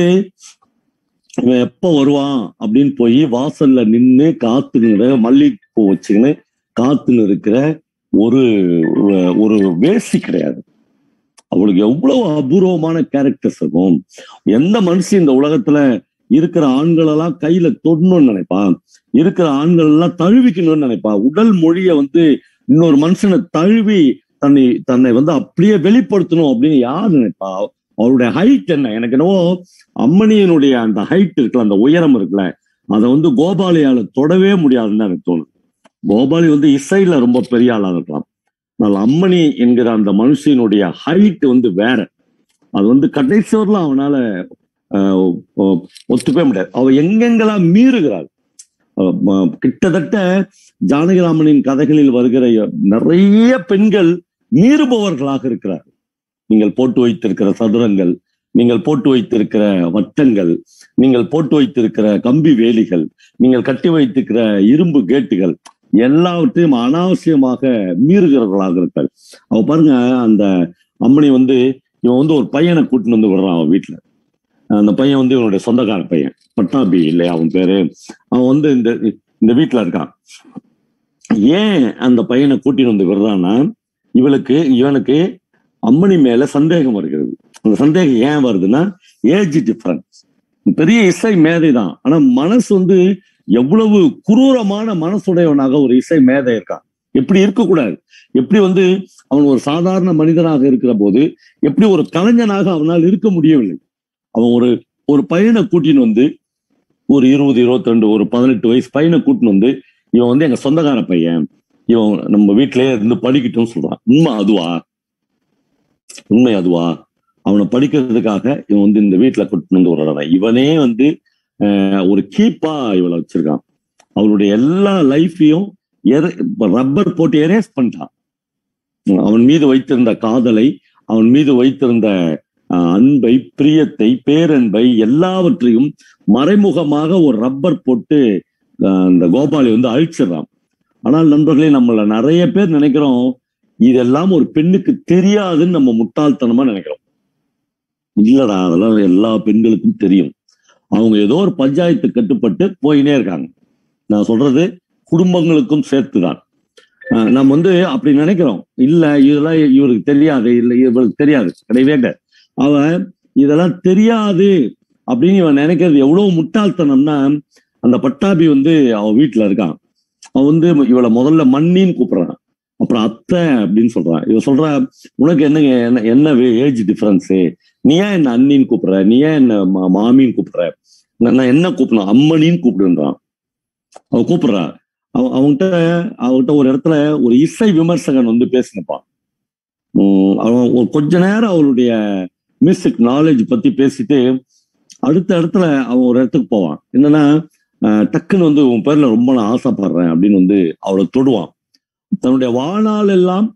இவன் எப்ப வருவான் அப்படின்னு போய் வாசல்ல நின்னு காத்துக்கிற மல்லிகைப்பூ வச்சுக்கின்னு காத்துன்னு இருக்கிற ஒரு ஒரு வேசி கிடையாது அவளுக்கு எவ்வளவு அபூர்வமான கேரக்டர்ஸ் இருக்கும் எந்த மனுஷன் இந்த உலகத்துல இருக்கிற ஆண்கள் எல்லாம் கையில தொடணும்னு நினைப்பான் இருக்கிற ஆண்கள் எல்லாம் தழுவிக்கணும்னு நினைப்பான் உடல் மொழிய வந்து இன்னொரு மனுஷனை தழுவி தன்னை தன்னை வந்து அப்படியே வெளிப்படுத்தணும் அப்படின்னு யார் நினைப்பா அவருடைய ஹைட் என்ன எனக்கு என்னவோ அம்மணியனுடைய அந்த ஹைட் இருக்குல்ல அந்த உயரம் இருக்குல்ல அதை வந்து கோபாலியால தொடவே முடியாதுன்னு எனக்கு தோணுது கோபாலி வந்து இசையில ரொம்ப பெரிய ஆளா இருக்கலாம் ஆனால் அம்மணி என்கிற அந்த மனுஷனுடைய ஹைட் வந்து வேற அது வந்து கடைசி வரலாம் அவனால ஆஹ் ஒ- ஒத்துக்கவே முடியாது அவ எங்கெங்கெல்லாம் மீறுகிறாள் அஹ் ம- கிட்டத்தட்ட ஜானகிராமனின் கதைகளில் வருகிற நிறைய பெண்கள் மீறுபவர்களாக இருக்கிறார் நீங்கள் போட்டு வைத்திருக்கிற சதுரங்கள் நீங்கள் போட்டு வைத்திருக்கிற வட்டங்கள் நீங்கள் போட்டு வைத்திருக்கிற கம்பி வேலிகள் நீங்கள் கட்டி வைத்திருக்கிற இரும்பு கேட்டுகள் எல்லாவற்றையும் அனாவசியமாக மீறுகிறவர்களாக இருக்காள் அவ பாருங்க அந்த அம்மணி வந்து இவன் வந்து ஒரு பையனை கூட்டிட்டு வந்து விடுறான் அவன் வீட்டுல அந்த பையன் வந்து இவனுடைய சொந்தக்கார பையன் பட்டாபி இல்லையா அவன் பேரு அவன் வந்து இந்த இந்த வீட்டுல இருக்கான் ஏன் அந்த பையனை கூட்டிட்டு வந்து விடுறான்னா இவளுக்கு இவனுக்கு அம்மணி மேல சந்தேகம் வருகிறது அந்த சந்தேகம் ஏன் வருதுன்னா ஏஜ் டிஃபரன்ஸ் பெரிய இசை மேதை தான் ஆனா மனசு வந்து எவ்வளவு குரூரமான மனசுடையவனாக ஒரு இசை மேதை இருக்கான் எப்படி இருக்கக்கூடாது எப்படி வந்து அவன் ஒரு சாதாரண மனிதனாக இருக்கிற போது எப்படி ஒரு கலைஞனாக அவனால் இருக்க முடியவில்லை அவன் ஒரு ஒரு பையனை கூட்டின்னு வந்து ஒரு இருபது இருபத்தி ரெண்டு ஒரு பதினெட்டு வயசு பையனை கூட்டின்னு வந்து இவன் வந்து எங்க சொந்தக்கார பையன் இவன் நம்ம வீட்டிலேயே இருந்து படிக்கட்டும்னு சொல்றான் உண்மை அதுவா உண்மை அதுவா அவனை படிக்கிறதுக்காக இவன் வந்து இந்த வீட்டுல கூட்டிட்டு வந்து விடுறான் இவனே வந்து ஆஹ், ஒரு கீப்பா இவளை வச்சிருக்கான் அவளுடைய எல்லா லைஃபையும் ரப்பர் போட்டு எரேஸ் பண்ணிட்டான் அவன் மீது வைத்திருந்த காதலை அவன் மீது வைத்திருந்த ஆஹ், அன்பை பிரியத்தை பேரன்பை எல்லாவற்றையும் மறைமுகமாக ஒரு ரப்பர் போட்டு ஆஹ், அந்த கோபாலி வந்து அழிச்சிடறான் ஆனால் நண்பர்களே நம்மள நிறைய பேர் நினைக்கிறோம் இதெல்லாம் ஒரு பெண்ணுக்கு தெரியாதுன்னு நம்ம முட்டாள்தனமா நினைக்கிறோம் இல்லடா அதெல்லாம் எல்லா பெண்களுக்கும் தெரியும் அவங்க ஏதோ ஒரு பஞ்சாயத்து கட்டுப்பட்டு போயினே இருக்காங்க நான் சொல்றது குடும்பங்களுக்கும் சேர்த்துதான் ஆஹ் நம்ம வந்து அப்படி நினைக்கிறோம் இல்ல இதெல்லாம் இவருக்கு தெரியாது இல்ல இவருக்கு தெரியாது கிடையவே கிடையாது அவன் இதெல்லாம் தெரியாது அப்படின்னு இவன் நினைக்கிறது எவ்வளவு முட்டாள்தனம்னா அந்த பட்டாபி வந்து அவன் வீட்டுல இருக்கான் அவன் வந்து இவளை முதல்ல மண்ணின்னு கூப்பிடுறான் அப்புறம் அத்தை அப்படின்னு சொல்றான் இவன் சொல்றா உனக்கு என்னங்க என்ன என்ன ஏஜ் டிஃபரன்ஸு நீ ஏன் என்ன அண்ணின்னு கூப்பிடுற நீ ஏன் என்ன மா- மாமின்னு கூப்பிடுற நான் நான் என்ன கூப்பிடணும் அம்மனின்னு கூப்பிடுன்றான் அவ கூப்பிடுறா அவ அவன்கிட்ட அவன்கிட்ட ஒரு இடத்துல ஒரு இசை விமர்சகன் வந்து பேசினப்பான் உம் அவன் ஒரு கொஞ்ச நேரம் அவளுடைய மியூசிக் நாலேஜ் பத்தி பேசிட்டு அடுத்த இடத்துல அவன் ஒரு இடத்துக்கு போவான் என்னன்னா அஹ், டக்குன்னு வந்து உன் பேர்ல ரொம்ப நான் ஆசைப்படுறேன் அப்படின்னு வந்து அவளை தொடுவான் தன்னுடைய வாழ்நாள் எல்லாம்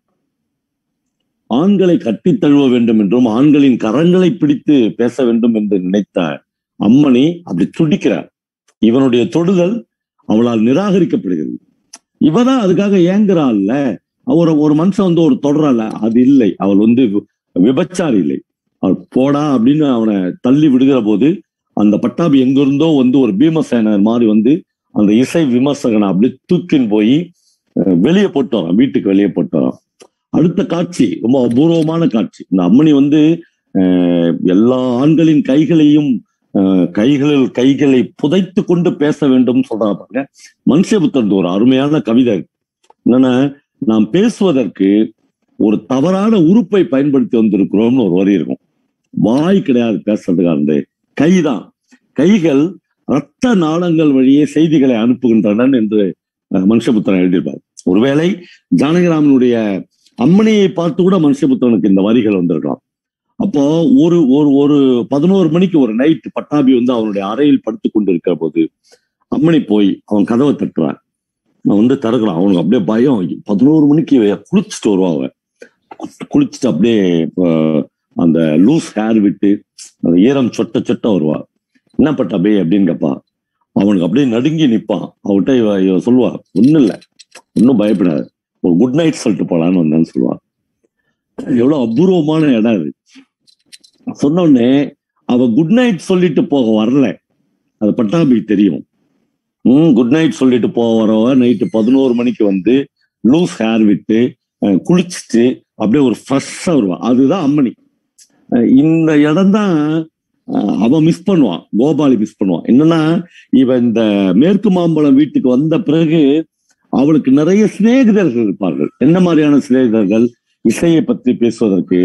ஆண்களை கட்டித் தழுவ வேண்டும் என்றும் ஆண்களின் கரங்களை பிடித்து பேச வேண்டும் என்று நினைத்த அம்மணி அப்படி துடிக்கிறார் இவனுடைய தொடுதல் அவளால் நிராகரிக்கப்படுகிறது இவதான் அதுக்காக ஏங்குறாள்ல ஒரு ஒரு மனுஷன் வந்து ஒரு தொடரால அது இல்லை அவள் வந்து விபச்சாரி இல்லை அவள் போடா அப்படின்னு அவனை தள்ளி விடுகிற போது அந்த பட்டாபி எங்கிருந்தோ வந்து ஒரு பீமசேனர் மாதிரி வந்து அந்த இசை விமர்சகனை அப்படியே தூக்கின்னு போய் அஹ், வெளியே போட்டு வரான் வீட்டுக்கு வெளியே போட்டு வரான் அடுத்த காட்சி ரொம்ப அபூர்வமான காட்சி இந்த அம்மணி வந்து அஹ், எல்லா ஆண்களின் கைகளையும் அஹ், கைகளில் கைகளை புதைத்து கொண்டு பேச வேண்டும் சொல்றாங்க பாருங்க மனுஷபுத்தன் ஒரு அருமையான கவிதை இருக்கு. என்னன்னா நாம் பேசுவதற்கு ஒரு தவறான உறுப்பை பயன்படுத்தி வந்திருக்கிறோம்னு ஒரு வரி இருக்கும் வாய் கிடையாது பேசுறதுக்கு அந்த கைதான் கைகள் ரத்த நாளங்கள் வழியே செய்திகளை அனுப்புகின்றன என்று அஹ், மனுஷபுத்திரன் எழுதியிருப்பார் ஒருவேளை ஜானகிராமனுடைய அம்மணியை பார்த்து கூட மனுஷபுத்திரனுக்கு இந்த வரிகள் வந்திருக்கலாம் அப்போ ஒரு ஒரு ஒரு பதினோரு மணிக்கு ஒரு நைட் பட்டாபி வந்து அவனுடைய அறையில் படுத்து கொண்டு இருக்கிற போது அம்மணி போய் அவன் கதவை தட்டுறான் அவன் வந்து திறக்கிறான் அவனுக்கு அப்படியே பயம் பதினோரு மணிக்கு குளிச்சுட்டு வருவான் அவன் கு- குளிச்சுட்டு அப்படியே அஹ், அந்த லூஸ் ஹேர் விட்டு அந்த ஈரம் சொட்ட சொட்ட வருவா என்ன பட்டாபி அப்படின்னு கேட்பான் அவனுக்கு அப்படியே நடுங்கி நிப்பான் அவன்கிட்ட இவ இவ சொல்லுவா ஒண்ணும் இல்ல ஒன்றும் பயப்படாது ஒரு குட் நைட் சொல்லிட்டு போலான்னு வந்தேன்னு சொல்லுவான் எவ்வளவு அபூர்வமான இடம் அது சொன்ன உடனே அவ குட் நைட் சொல்லிட்டு போக வரல அது பட்டாபி தெரியும் ம் குட் நைட் சொல்லிட்டு போக வரவ நைட்டு பதினோரு மணிக்கு வந்து லூஸ் ஹேர் விட்டு அஹ், குளிச்சுட்டு அப்படியே ஒரு ஃப்ரெஷ்ஷா வருவா அதுதான் அம்மணி அஹ், இந்த இடம் தான் அவன் மிஸ் பண்ணுவான் கோபாலி மிஸ் பண்ணுவான் என்னன்னா இவன் இந்த மேற்கு மாம்பழம் வீட்டுக்கு வந்த பிறகு அவளுக்கு நிறைய சிநேகிதர்கள் இருப்பார்கள் என்ன மாதிரியான சிநேகிதர்கள் இசையை பத்தி பேசுவதற்கு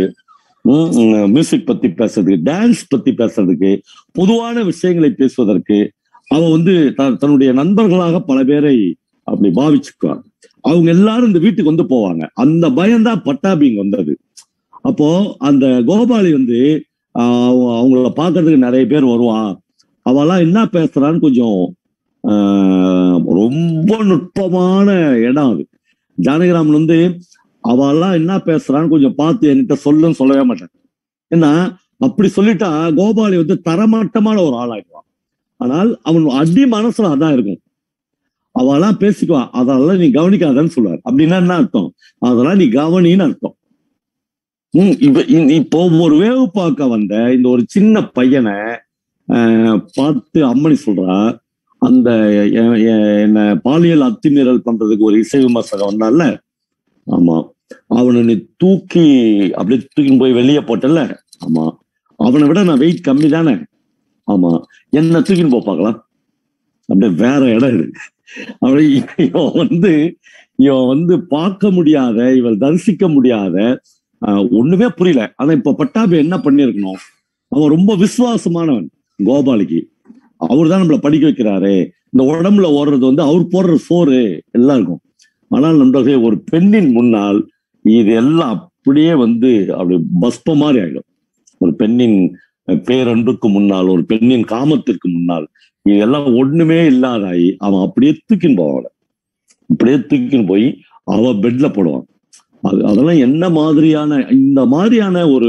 மியூசிக் பத்தி பேசுறதுக்கு டான்ஸ் பத்தி பேசுறதுக்கு பொதுவான விஷயங்களை பேசுவதற்கு அவன் வந்து த- தன்னுடைய நண்பர்களாக பல பேரை அப்படி பாவிச்சுக்குவான் அவங்க எல்லாரும் இந்த வீட்டுக்கு வந்து போவாங்க அந்த பயம்தான் பட்டாபிங்க வந்தது அப்போ அந்த கோபாலி வந்து ஆஹ் அவங்கள பார்க்கறதுக்கு நிறைய பேர் வருவான் அவெல்லாம் என்ன பேசுறான்னு கொஞ்சம் ஆஹ் ரொம்ப நுட்பமான இடம் அது ஜானகிராமன் வந்து அவெல்லாம் என்ன பேசுறான்னு கொஞ்சம் பார்த்து என்கிட்ட சொல்லுன்னு சொல்லவே மாட்டேன் ஏன்னா அப்படி சொல்லிட்டா கோபாலி வந்து தரமட்டமான ஒரு ஆளாயிடுவான் ஆனால் அவன் அடி மனசுல அதான் இருக்கும் அவெல்லாம் பேசிக்குவான் அதெல்லாம் நீ கவனிக்காதன்னு சொல்லுவார் அப்படின்னா என்ன அர்த்தம் அதெல்லாம் நீ கவனின்னு அர்த்தம் உம் இப்ப இ- இப்போ ஒரு வேவு பார்க்க வந்த இந்த ஒரு சின்ன பையனை ஆஹ், பார்த்து அம்மணி சொல்றா அந்த எ- எ- என்ன பாலியல் அத்துமீறல் பண்றதுக்கு ஒரு இசை விமர்சகம் வந்தான்ல ஆமா அவனை நீ தூக்கி அப்படியே தூக்கின்னு போய் வெளியே போட்டல ஆமா அவனை விட நான் வெயிட் கம்மி தானே ஆமா என்ன தூக்கின்னு போ பார்க்கலாம் அப்படியே வேற இடம் இருக்கு அப்படி இவன் வந்து இவன் வந்து பார்க்க முடியாத இவள் தரிசிக்க முடியாத ஆஹ், ஒண்ணுமே புரியல ஆனா இப்ப பட்டாபி என்ன பண்ணிருக்கணும் அவன் ரொம்ப விசுவாசமானவன் கோபாலிக்கு அவர் தான் நம்மள படிக்க வைக்கிறாரு இந்த உடம்புல ஓடுறது வந்து அவர் போடுற சோறு எல்லாம் இருக்கும் ஆனால் நண்பர்களே ஒரு பெண்ணின் முன்னால் இது எல்லாம் அப்படியே வந்து அப்படி பஸ்ப மாதிரி ஆயிடும் ஒரு பெண்ணின் பேரன்புக்கு முன்னால் ஒரு பெண்ணின் காமத்திற்கு முன்னால் இதெல்லாம் ஒண்ணுமே இல்லாதாயி அவன் அப்படியே தூக்கின்னு போவான் அவளை. அப்படியே தூக்கின்னு போய் அவ பெட்ல போடுவான் அது அதெல்லாம் என்ன மாதிரியான இந்த மாதிரியான ஒரு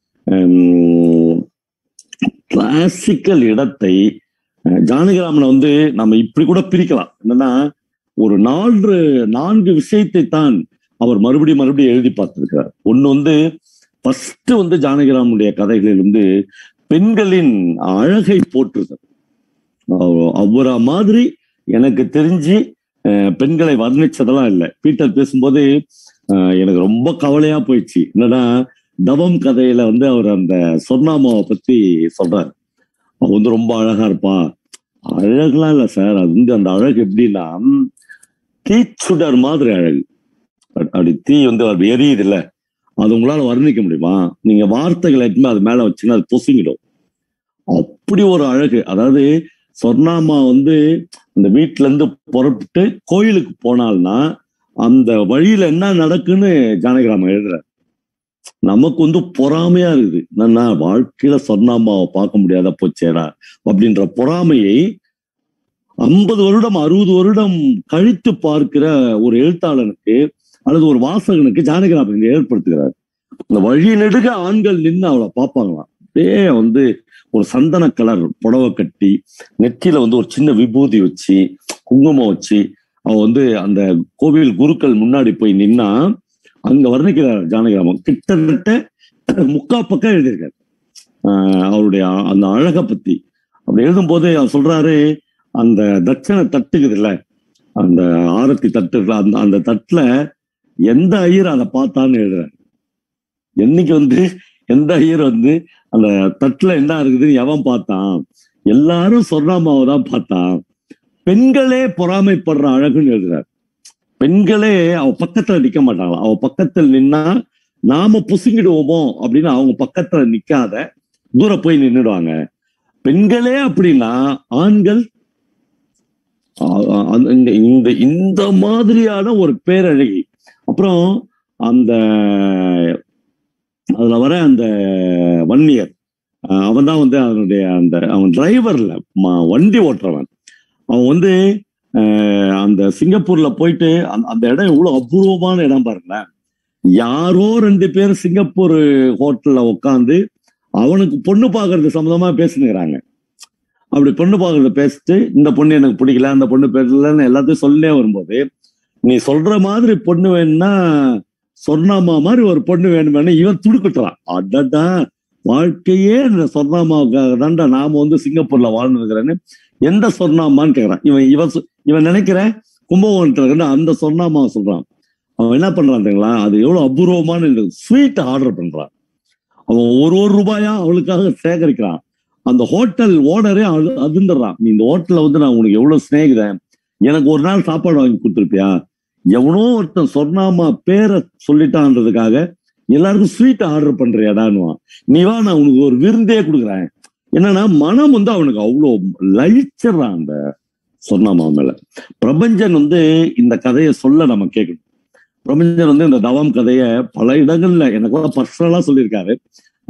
கிளாசிக்கல் இடத்தை அஹ், ஜானகிராமனை வந்து நம்ம இப்படி கூட பிரிக்கலாம் என்னன்னா ஒரு நான்கு நான்கு விஷயத்தை தான் அவர் மறுபடியும் மறுபடியும் எழுதி பார்த்திருக்கிறார் ஒண்ணு வந்து ஃபர்ஸ்ட் வந்து ஜானகிராமனுடைய கதைகளில் வந்து பெண்களின் அழகை போற்றுதல் அவ- அவரை மாதிரி எனக்கு தெரிஞ்சு அஹ், பெண்களை வர்ணிச்சதெல்லாம் இல்லை பீட்டர் பேசும்போது அஹ், எனக்கு ரொம்ப கவலையா போயிடுச்சு என்னன்னா தவம் கதையில வந்து அவர் அந்த சொர்ணாமாவை பத்தி சொல்றாரு அவ வந்து ரொம்ப அழகா இருப்பா அழகுலாம் இல்ல சார் அது வந்து அந்த அழகு எப்படின்னா தீச்சுடர் மாதிரி அழகு அப்ப- அப்படி தீ வந்து அது எரியுது இல்ல அது உங்களால வர்ணிக்க முடியுமா நீங்க வார்த்தைகளை எடுத்துமே அது மேல வச்சுன்னா அது பொசுங்கிடும் அப்படி ஒரு அழகு அதாவது சொர்ணாமா வந்து அந்த வீட்டுல இருந்து புறப்பட்டு கோயிலுக்கு போனால்னா அந்த வழியில என்ன நடக்குன்னு ஜானகிராமன் எழுதுறாரு நமக்கு வந்து பொறாமையா இருக்குது என்னன்னா வாழ்க்கையில சொர்ணாமாவை பார்க்க முடியாத போச்சேடா அப்படின்ற பொறாமையை ஐம்பது வருடம் அறுபது வருடம் கழித்து பார்க்கிற ஒரு எழுத்தாளனுக்கு அல்லது ஒரு வாசகனுக்கு ஜானகிராமன் இங்க ஏற்படுத்துகிறார் இந்த வழி நெடுக ஆண்கள் நின்று அவளை பார்ப்பாங்களாம் அப்படியே வந்து ஒரு சந்தன கலர் புடவை கட்டி நெற்றியில வந்து ஒரு சின்ன விபூதி வச்சு குங்குமம் வச்சு அவ வந்து அந்த கோவில் குருக்கள் முன்னாடி போய் நின்னா அங்க வர்ணிக்கிறார் ஜானகிராமன் கிட்டத்தட்ட முக்கா பக்கம் எழுதியிருக்காரு ஆஹ் அவருடைய அ- அந்த அழகை பத்தி அப்படி எழுதும்போது அவர் சொல்றாரு அந்த தட்சணை தட்டுக்குது இல்ல அந்த ஆரத்தி தட்டு இருக்குல்ல, அந்த அந்த தட்டுல எந்த ஐயர் அதை பார்த்தான்னு எழுதுறாரு என்னைக்கு வந்து எந்த ஐயர் வந்து அந்த தட்டுல என்ன இருக்குதுன்னு எவன் பார்த்தான் எல்லாரும் சொர்ணாமாவை தான் பார்த்தான் பெண்களே பொறாமைப்படுற அழகுன்னு எழுதுறாரு பெண்களே அவ பக்கத்துல நிக்க மாட்டாங்களாம் அவ பக்கத்தில் நின்னா நாம புசுங்கிடுவோமோ அப்படின்னு அவங்க பக்கத்துல நிக்காத தூர போய் நின்னுடுவாங்க பெண்களே அப்படின்னா ஆண்கள் ஆ- ஆ- அந்த- இந்த இந்த இந்த மாதிரியான ஒரு பேரழகி அப்புறம் அந்த அதுல வர அந்த வன்னியர் அவன் தான் வந்து அவனுடைய அந்த அவன் டிரைவர்ல வண்டி ஓட்டுறவன் அவன் வந்து அஹ், அந்த சிங்கப்பூர்ல போயிட்டு அந்த அந்த இடம் எவ்வளவு அபூர்வமான இடம் பாருங்களேன் யாரோ ரெண்டு பேர் சிங்கப்பூர் ஹோட்டல்ல உட்காந்து அவனுக்கு பொண்ணு பார்க்கறது சம்மந்தமா பேசினுக்கிறாங்க அப்படி பொண்ணு பார்க்கறத பேசிட்டு இந்த பொண்ணு எனக்கு பிடிக்கல அந்த பொண்ணு பிடிக்கலன்னு எல்லாத்தையும் சொல்லே வரும்போது நீ சொல்ற மாதிரி பொண்ணு வேணும்னா சொர்ணாமா மாதிரி ஒரு பொண்ணு வேணுமே இவன் துடுக்கிட்டுறான் அடடா வாழ்க்கையே இந்த சொர்ணாமாவுக்காக தான்டா நாம வந்து சிங்கப்பூர்ல வாழ்ந்துருக்கிறேன்னு எந்த சொர்ணாமான்னு கேக்குறான் இவன் இவன் சொ- இவன் நினைக்கிற கும்பகோணத்துல இருக்கிற அந்த சொர்ணாமாவை சொல்றான் அவன் என்ன பண்றான் தெரியுங்களா அது எவ்வளவு அபூர்வமான ஸ்வீட் ஆர்டர் பண்றான் அவன் ஒரு ஒரு ரூபாயா அவளுக்காக சேகரிக்கிறான் அந்த ஹோட்டல் ஓனரே அது அதுந்துடுறான் நீ இந்த ஹோட்டல்ல வந்து நான் உனக்கு எவ்வளவு சிநேகிதேன் எனக்கு ஒரு நாள் சாப்பாடு வாங்கி கொடுத்துருப்பியா எவனோ ஒருத்தன் சொர்ணாமா பேரை சொல்லிட்டான்றதுக்காக எல்லாருக்கும் ஸ்வீட் ஆர்டர் பண்றியாடான்னுவான் நீ வா நான் உனக்கு ஒரு விருந்தே கொடுக்குறேன் என்னன்னா மனம் வந்து அவனுக்கு அவ்வளோ லயிச்சிடுறான் அந்த சொர்ணாமா மேல பிரபஞ்சன் வந்து இந்த கதையை சொல்ல நம்ம கேட்கணும் பிரபஞ்சன் வந்து இந்த தவம் கதையை பல இடங்கள்ல எனக்கு பர்சனலா சொல்லியிருக்காரு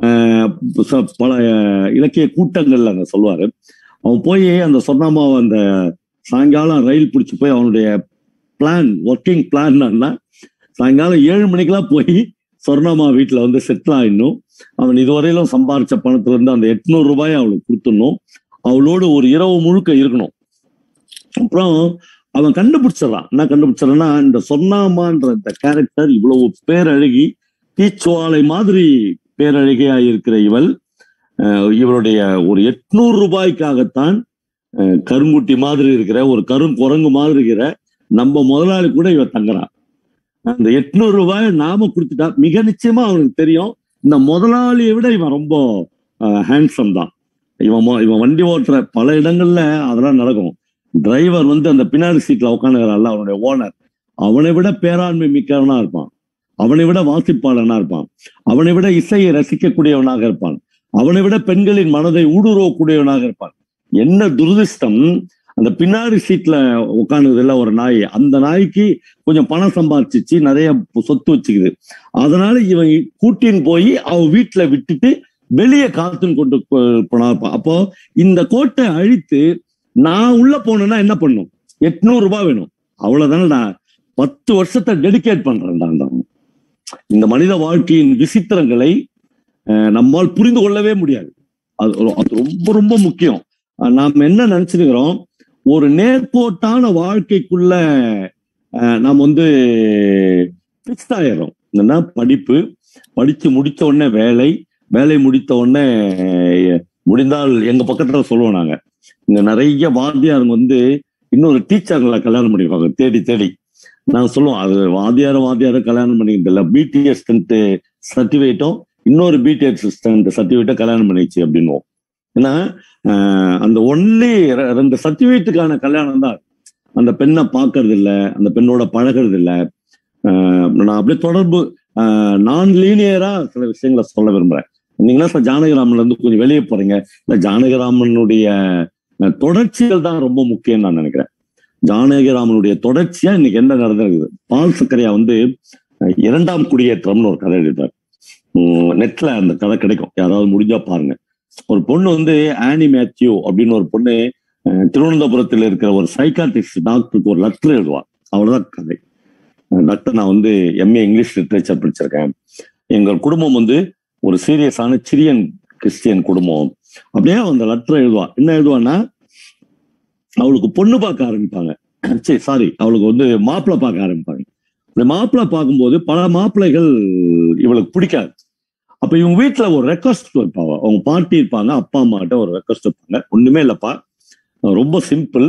ஆஹ் ச- பல இலக்கிய கூட்டங்கள்ல அங்க சொல்லுவாரு அவன் போய் அந்த சொர்ணாமாவை அந்த சாயங்காலம் ரயில் பிடிச்சி போய் அவனுடைய பிளான் ஒர்க்கிங் பிளான் என்னன்னா சாயங்காலம் ஏழு மணிக்கெல்லாம் போய் சொர்ணாமா வீட்டுல வந்து செட்டில் ஆயிடணும் அவன் இதுவரையிலும் சம்பாரிச்ச பணத்துல இருந்து அந்த எட்நூறு ரூபாயை அவளுக்கு கொடுத்துடணும் அவளோடு ஒரு இரவு முழுக்க இருக்கணும் அப்புறம் அவன் கண்டுபிடிச்சிடறான் என்ன கண்டுபிடிச்சிடறான்னா இந்த சொன்னாமான்ற இந்த கேரக்டர் இவ்வளவு பேரழகி தீச்சுவாலை மாதிரி பேரழகியா இருக்கிற இவள் அஹ், இவளுடைய ஒரு எட்நூறு ரூபாய்க்காகத்தான் அஹ், கருங்குட்டி மாதிரி இருக்கிற ஒரு கருங்குரங்கு மாதிரி இருக்கிற நம்ம முதலாளி கூட இவ தங்குறான் அந்த எட்நூறு ரூபாய் நாம கொடுத்துட்டா மிக நிச்சயமா அவனுக்கு தெரியும் இந்த முதலாளியை விட இவன் ரொம்ப ஹேண்ட்ஸம் தான் இவன் மொ- இவன் வண்டி ஓட்டுற பல இடங்கள்ல அதெல்லாம் நடக்கும் டிரைவர் வந்து அந்த பின்னாடி சீட்ல உட்காந்துக்கிறான்ல அவனுடைய ஓனர் அவனை விட பேராண்மை மிக்கவனா இருப்பான் அவனை விட வாசிப்பாளனா இருப்பான் அவனை விட இசையை ரசிக்கக்கூடியவனாக இருப்பான் அவனை விட பெண்களின் மனதை ஊடுருவக்கூடியவனாக இருப்பான் என்ன துரதிர்ஷ்டம் அந்த பின்னாடி சீட்ல உட்காந்துக்குதுல ஒரு நாய் அந்த நாய்க்கு கொஞ்சம் பணம் சம்பாதிச்சிச்சு நிறைய சொத்து வச்சுக்குது அதனால இவன் கூட்டின்னு போய் அவ வீட்டுல விட்டுட்டு வெளியே காத்துன்னு கொண்டு போ- போனா இருப்பான். அப்போ இந்த கோட்டை அழித்து நான் உள்ள போனேன்னா என்ன பண்ணும் எட்நூறு ரூபாய் வேணும் அவ்வளவுதானே நான் பத்து வருஷத்தை டெடிகேட் பண்றேன்டா அந்த இந்த மனித வாழ்க்கையின் விசித்திரங்களை அஹ், நம்மால் புரிந்து கொள்ளவே முடியாது அது ஒரு- அது ரொம்ப ரொம்ப முக்கியம் அஹ், நாம் என்ன நினைச்சிருக்கிறோம் ஒரு நேர்கோட்டான வாழ்க்கைக்குள்ள அஹ், நாம் வந்து ஃபிக்ஸ் ஆயிடுறோம் என்னன்னா படிப்பு படிச்சு முடிச்ச உடனே வேலை வேலை முடித்த உடனே அஹ், முடிந்தால் எங்க பக்கத்துல சொல்லுவோம் நாங்க இங்க நிறைய வாத்தியாருங்க வந்து இன்னொரு டீச்சர்களை கல்யாணம் பண்ணிருக்காங்க தேடி தேடி நாங்க சொல்லுவோம் அது வாத்தியார வாத்தியார கல்யாணம் பண்ணிக்கிட்டு இல்ல பிடிஎஸ் சர்டிஃபிகேட்டும் இன்னொரு பிடிஎஸ் சர்டிஃபிகேட்டும் கல்யாணம் பண்ணிச்சு அப்படின்னுவோம் ஏன்னா ஆஹ், அந்த ஒன்லி ரெண்டு சர்டிஃபிகேட்டுக்கான கல்யாணம் தான் அந்த பெண்ணை பார்க்கறது இல்ல அந்த பெண்ணோட பழகிறது இல்ல ஆஹ், நான் அப்படியே தொடர்பு நான் லீனியரா சில விஷயங்களை சொல்ல விரும்புறேன் நீங்கன்னா சார் ஜானகிராமன்ல இருந்து கொஞ்சம் வெளியே போறீங்க இல்ல ஜானகிராமனுடைய அஹ், தொடர்ச்சிகள் தான் ரொம்ப முக்கியம்னு நான் நினைக்கிறேன் ஜானகிராமனுடைய தொடர்ச்சியா இன்னைக்கு என்ன நடந்திருக்குது பால் சக்கரையா வந்து அஹ், இரண்டாம் குடியேற்றம்னு ஒரு கதை எழுதிட்டார் நெட்ல அந்த கதை கிடைக்கும் யாராவது முடிஞ்சா பாருங்க ஒரு பொண்ணு வந்து ஆனி மேத்யூ அப்படின்னு ஒரு பொண்ணு அஹ், திருவனந்தபுரத்தில் இருக்கிற ஒரு சைக்காட்ரிஸ்ட் டாக்டருக்கு ஒரு லெட்டர் எழுதுவார் அவ்வளவுதான் கதை அஹ், டாக்டர் நான் வந்து எம்ஏ இங்கிலீஷ் லிட்ரேச்சர் படிச்சிருக்கேன் எங்கள் குடும்பம் வந்து ஒரு சீரியஸான சிரியன் கிறிஸ்டியன் குடும்பம் அப்படியே அந்த லெட்டர் எழுதுவா என்ன எழுதுவான்னா அவளுக்கு பொண்ணு பார்க்க ஆரம்பிப்பாங்க சரி சாரி அவளுக்கு வந்து மாப்பிள்ளை பார்க்க ஆரம்பிப்பாங்க இந்த மாப்பிள்ளை பார்க்கும்போது பல மாப்பிள்ளைகள் இவளுக்கு பிடிக்காது அப்ப இவங்க வீட்டுல ஒரு ரெக்வஸ்ட் வைப்பாங்க அவங்க பாட்டி இருப்பாங்க அப்பா அம்மாட்ட ஒரு ரெக்வஸ்ட் வைப்பாங்க ஒண்ணுமே இல்லப்பா ரொம்ப சிம்பிள்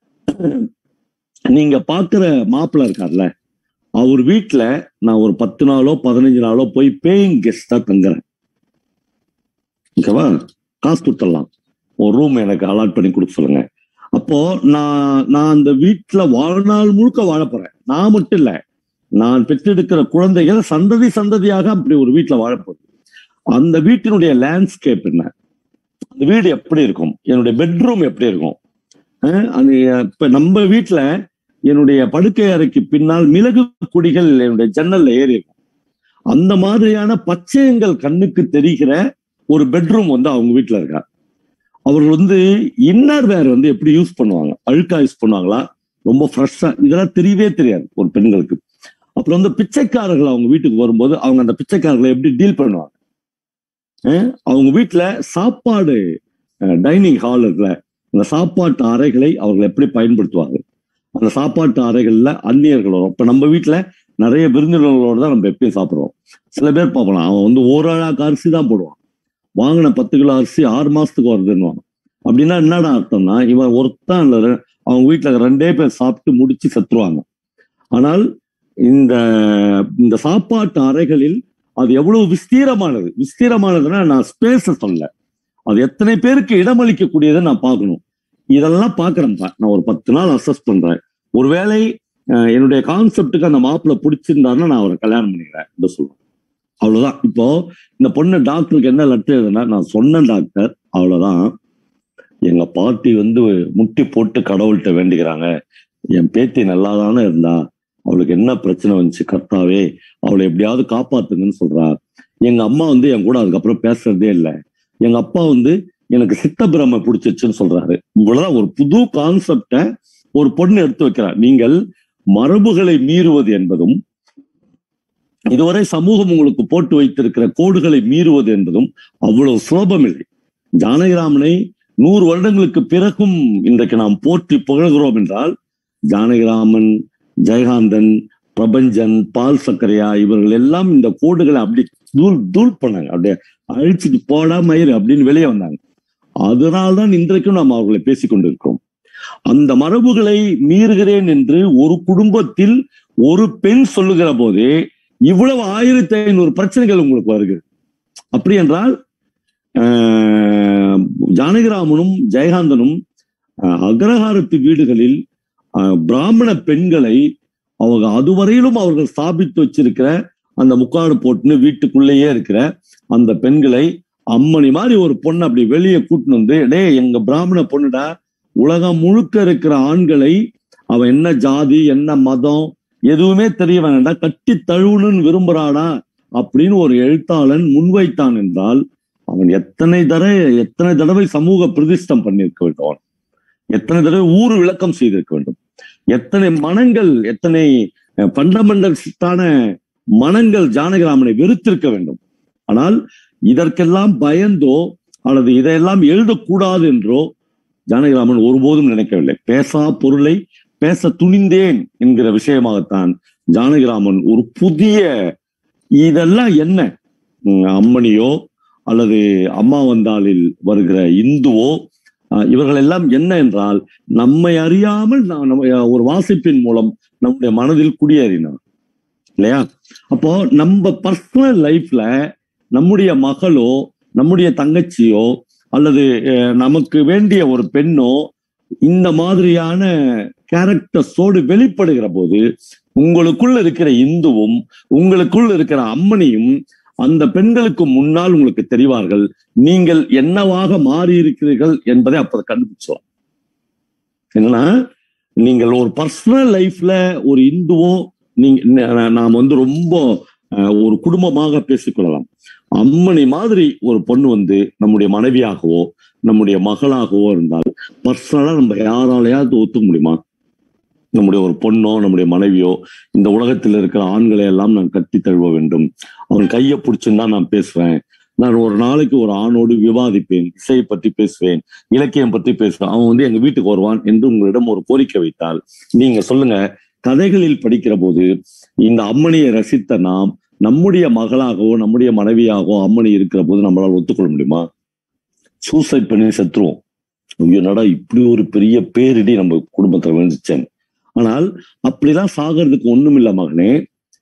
நீங்க பாக்குற மாப்பிள்ளை இருக்கார்ல அவர் வீட்டுல நான் ஒரு பத்து நாளோ பதினஞ்சு நாளோ போய் பேயிங் கெஸ்டா தங்குறேன் ஓகேவா காசு கொடுத்துடலாம் ஒரு ரூம் எனக்கு அலாட் பண்ணி கொடுக்க சொல்லுங்க அப்போ நான் நான் அந்த வீட்டுல வாழ்நாள் முழுக்க வாழ போறேன் நான் மட்டும் இல்ல நான் பெற்றெடுக்கிற குழந்தைகள் சந்ததி சந்ததியாக அப்படி ஒரு வீட்டுல வாழ போகுது அந்த வீட்டினுடைய லேண்ட்ஸ்கேப் என்ன அந்த வீடு எப்படி இருக்கும் என்னுடைய பெட்ரூம் எப்படி இருக்கும் அஹ் அது இப்ப நம்ம வீட்டுல என்னுடைய படுக்கை அறைக்கு பின்னால் மிளகு கொடிகள் என்னுடைய ஜன்னல்ல ஏறி இருக்கும் அந்த மாதிரியான பச்சையங்கள் கண்ணுக்கு தெரிகிற ஒரு பெட்ரூம் வந்து அவங்க வீட்டுல இருக்கா அவர்கள் வந்து இன்னர் வேர் வந்து எப்படி யூஸ் பண்ணுவாங்க அழுக்கா யூஸ் பண்ணுவாங்களா ரொம்ப ஃப்ரெஷ்ஷா இதெல்லாம் தெரியவே தெரியாது ஒரு பெண்களுக்கு அப்புறம் வந்து பிச்சைக்காரர்கள் அவங்க வீட்டுக்கு வரும்போது அவங்க அந்த பிச்சைக்காரர்களை எப்படி டீல் பண்ணுவாங்க அஹ் அவங்க வீட்டுல சாப்பாடு டைனிங் ஹால் இருக்குல்ல அந்த சாப்பாட்டு அறைகளை அவர்கள் எப்படி பயன்படுத்துவாங்க அந்த சாப்பாட்டு அறைகள்ல அந்நியர்கள் வரும் இப்ப நம்ம வீட்டுல நிறைய விருந்தினர்களோட தான் நம்ம எப்பயும் சாப்பிடுவோம் சில பேர் பார்க்கலாம் அவன் வந்து ஒரு அழாக்கு அரிசி தான் போடுவான் வாங்கின பத்து கிலோ அரிசி ஆறு மாசத்துக்கு வருதுன்னுவான் அப்படின்னா என்னடா அர்த்தம்னா இவன் ஒருத்தான் இல்ல ரெ- அவங்க வீட்டுல ரெண்டே பேர் சாப்பிட்டு முடிச்சு செத்துருவாங்க ஆனால் இந்த இந்த சாப்பாட்டு அறைகளில் அது எவ்வளவு விஸ்தீரமானது விஸ்தீரமானதுன்னா நான் ஸ்பேஸ சொல்ல அது எத்தனை பேருக்கு இடமளிக்கக்கூடியதை நான் பார்க்கணும் இதெல்லாம் பார்க்கறேன்ப்பா நான் ஒரு பத்து நாள் அசஸ் பண்றேன் ஒருவேளை அஹ், என்னுடைய கான்செப்டுக்கு அந்த மாப்பிள்ளை பிடிச்சிருந்தாருன்னா நான் அவரை கல்யாணம் பண்ணிக்கிறேன் என்று சொல்லுவேன் அவ்வளவுதான் இப்போ இந்த பொண்ணு டாக்டருக்கு என்ன லெட்டர் எழுதுனா நான் சொன்னேன் டாக்டர் அவ்வளவுதான் எங்க பாட்டி வந்து முட்டி போட்டு கடவுள்கிட்ட வேண்டிக்கிறாங்க என் பேத்தி நல்லாதானே இருந்தா அவளுக்கு என்ன பிரச்சனை வந்துச்சு கர்த்தாவே அவளை எப்படியாவது காப்பாத்துங்கன்னு சொல்றா எங்க அம்மா வந்து என் கூட அதுக்கப்புறம் பேசுறதே இல்லை எங்க அப்பா வந்து எனக்கு சித்த பிரம பிடிச்சிருச்சுன்னு சொல்றாரு இவ்வளவுதான் ஒரு புது கான்செப்டை ஒரு பொண்ணு எடுத்து வைக்கிறார் நீங்கள் மரபுகளை மீறுவது என்பதும் இதுவரை சமூகம் உங்களுக்கு போட்டு வைத்திருக்கிற கோடுகளை மீறுவது என்பதும் அவ்வளவு சுலபம் இல்லை ஜானகிராமனை நூறு வருடங்களுக்கு பிறகும் இன்றைக்கு நாம் போற்றி புகழ்கிறோம் என்றால் ஜானகிராமன் ஜெயகாந்தன் பிரபஞ்சன் பால் சக்கரையா இவர்கள் எல்லாம் இந்த கோடுகளை அப்படி தூள் தூள் பண்ணாங்க அப்படியே அழிச்சிட்டு போடா மயிறு அப்படின்னு வெளியே வந்தாங்க அதனால்தான் இன்றைக்கும் நாம் அவர்களை பேசிக் கொண்டிருக்கிறோம் அந்த மரபுகளை மீறுகிறேன் என்று ஒரு குடும்பத்தில் ஒரு பெண் சொல்லுகிற போதே இவ்வளவு ஆயிரத்தி ஐநூறு பிரச்சனைகள் உங்களுக்கு வருகிறது அப்படி என்றால் ஆஹ், ஜானகிராமனும் ஜெயகாந்தனும் ஆஹ், அக்ரஹாரத்து வீடுகளில் ஆஹ், பிராமண பெண்களை அவங்க அதுவரையிலும் அவர்கள் ஸ்தாபித்து வச்சிருக்கிற அந்த முக்காடு போட்டுன்னு வீட்டுக்குள்ளேயே இருக்கிற அந்த பெண்களை அம்மணி மாதிரி ஒரு பொண்ணு அப்படி வெளியே கூட்டின்னு வந்து டேய் எங்க பிராமண பொண்ணுடா உலகம் முழுக்க இருக்கிற ஆண்களை அவன் என்ன ஜாதி என்ன மதம் எதுவுமே தெரிய வேண்டாம் கட்டி தழுவணும்னு விரும்புறாடா அப்படின்னு ஒரு எழுத்தாளன் முன்வைத்தான் என்றால் அவன் எத்தனை தடவை எத்தனை தடவை சமூக பிரதிஷ்டம் பண்ணியிருக்க வேண்டும் அவன் எத்தனை தடவை ஊர் விளக்கம் செய்திருக்க வேண்டும் எத்தனை மனங்கள் எத்தனை ஃபண்டமெண்டல்ஸான மனங்கள் ஜானகிராமனை வெறுத்திருக்க வேண்டும் ஆனால் இதற்கெல்லாம் பயந்தோ அல்லது இதையெல்லாம் எழுதக்கூடாது என்றோ ஜானகிராமன் ஒருபோதும் நினைக்கவில்லை பேசா பொருளை பேச துணிந்தேன் என்கிற விஷயமாகத்தான் ஜானகிராமன் ஒரு புதிய இதெல்லாம் என்ன உம், அம்மணியோ அல்லது அம்மா வந்தாலில் வருகிற இந்துவோ அஹ், இவர்கள் எல்லாம் என்ன என்றால் நம்மை அறியாமல் நாம் நம்ம ஒரு வாசிப்பின் மூலம் நம்முடைய மனதில் குடியேறினார் இல்லையா அப்போ நம்ம பர்சனல் லைஃப்ல நம்முடைய மகளோ நம்முடைய தங்கச்சியோ அல்லது அஹ், நமக்கு வேண்டிய ஒரு பெண்ணோ இந்த மாதிரியான கேரக்டர்ஸோடு வெளிப்படுகிற போது உங்களுக்குள்ள இருக்கிற இந்துவும் உங்களுக்குள்ள இருக்கிற அம்மனியும் அந்த பெண்களுக்கு முன்னால் உங்களுக்கு தெரிவார்கள் நீங்கள் என்னவாக மாறி இருக்கிறீர்கள் என்பதை அப்போது கண்டுபிடிச்சோம் என்னன்னா நீங்கள் ஒரு பர்சனல் லைஃப்ல ஒரு இந்துவோ நீங்க ந- நாம் வந்து ரொம்ப அஹ், ஒரு குடும்பமாக பேசிக்கொள்ளலாம் அம்மணி மாதிரி ஒரு பொண்ணு வந்து நம்முடைய மனைவியாகவோ நம்முடைய மகளாகவோ இருந்தால் பர்சனலா நம்ம யாராலையாவது ஒத்துக்க முடியுமா நம்முடைய ஒரு பொண்ணோ நம்முடைய மனைவியோ இந்த உலகத்தில் இருக்கிற ஆண்களை எல்லாம் நான் கட்டி தழுவ வேண்டும் அவன் கையை பிடிச்சுன்னு தான் நான் பேசுவேன் நான் ஒரு நாளைக்கு ஒரு ஆணோடு விவாதிப்பேன் இசையை பற்றி பேசுவேன் இலக்கியம் பற்றி பேசுவேன் அவன் வந்து எங்க வீட்டுக்கு வருவான் என்று உங்களிடம் ஒரு கோரிக்கை வைத்தால் நீங்க சொல்லுங்க கதைகளில் படிக்கிற போது இந்த அம்மனியை ரசித்த நாம் நம்முடைய மகளாகவோ நம்முடைய மனைவியாகவோ அம்மனி இருக்கிற போது நம்மளால் ஒத்துக்கொள்ள முடியுமா சூசைட் பண்ணி செத்துருவோம் ஐயோ என்னடா இப்படி ஒரு பெரிய பேரிடி நம்ம குடும்பத்துல விழுந்துச்சேன் ஆனால் அப்படிலாம் சாகிறதுக்கு ஒண்ணும் இல்ல மகனே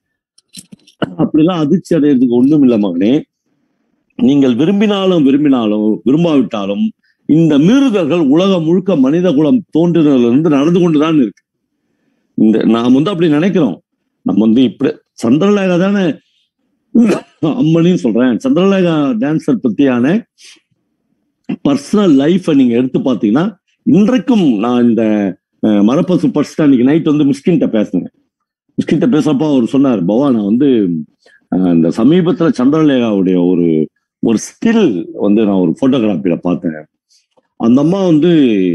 அப்படிலாம் அதிர்ச்சி அடையிறதுக்கு ஒண்ணும் இல்ல மகனே நீங்கள் விரும்பினாலும் விரும்பினாலும் விரும்பாவிட்டாலும் இந்த மீறுதல்கள் உலகம் முழுக்க மனித குலம் தோன்றினதிலிருந்து நடந்து கொண்டுதான் இருக்கு இந்த நாம் வந்து அப்படி நினைக்கிறோம் நம்ம வந்து இப்படி சந்திரலேகா தானே அம்மனின்னு சொல்றேன் சந்திரலேகா டான்சர் பத்தியான பர்சனல் லைஃபை நீங்க எடுத்து பார்த்தீங்கன்னா இன்றைக்கும் நான் இந்த அஹ், மரப்பசு படிச்சுட்டு அன்னைக்கு நைட் வந்து மிஸ்கின்ட்ட பேசினேன் மிஸ்கின்ட்ட பேசுறப்போ அவர் சொன்னார் பவா நான் வந்து அஹ், இந்த சமீபத்துல சந்திரலேகாவுடைய ஒரு ஒரு ஸ்டில் வந்து நான் ஒரு போட்டோகிராஃபில பார்த்தேன் அந்த அம்மா வந்து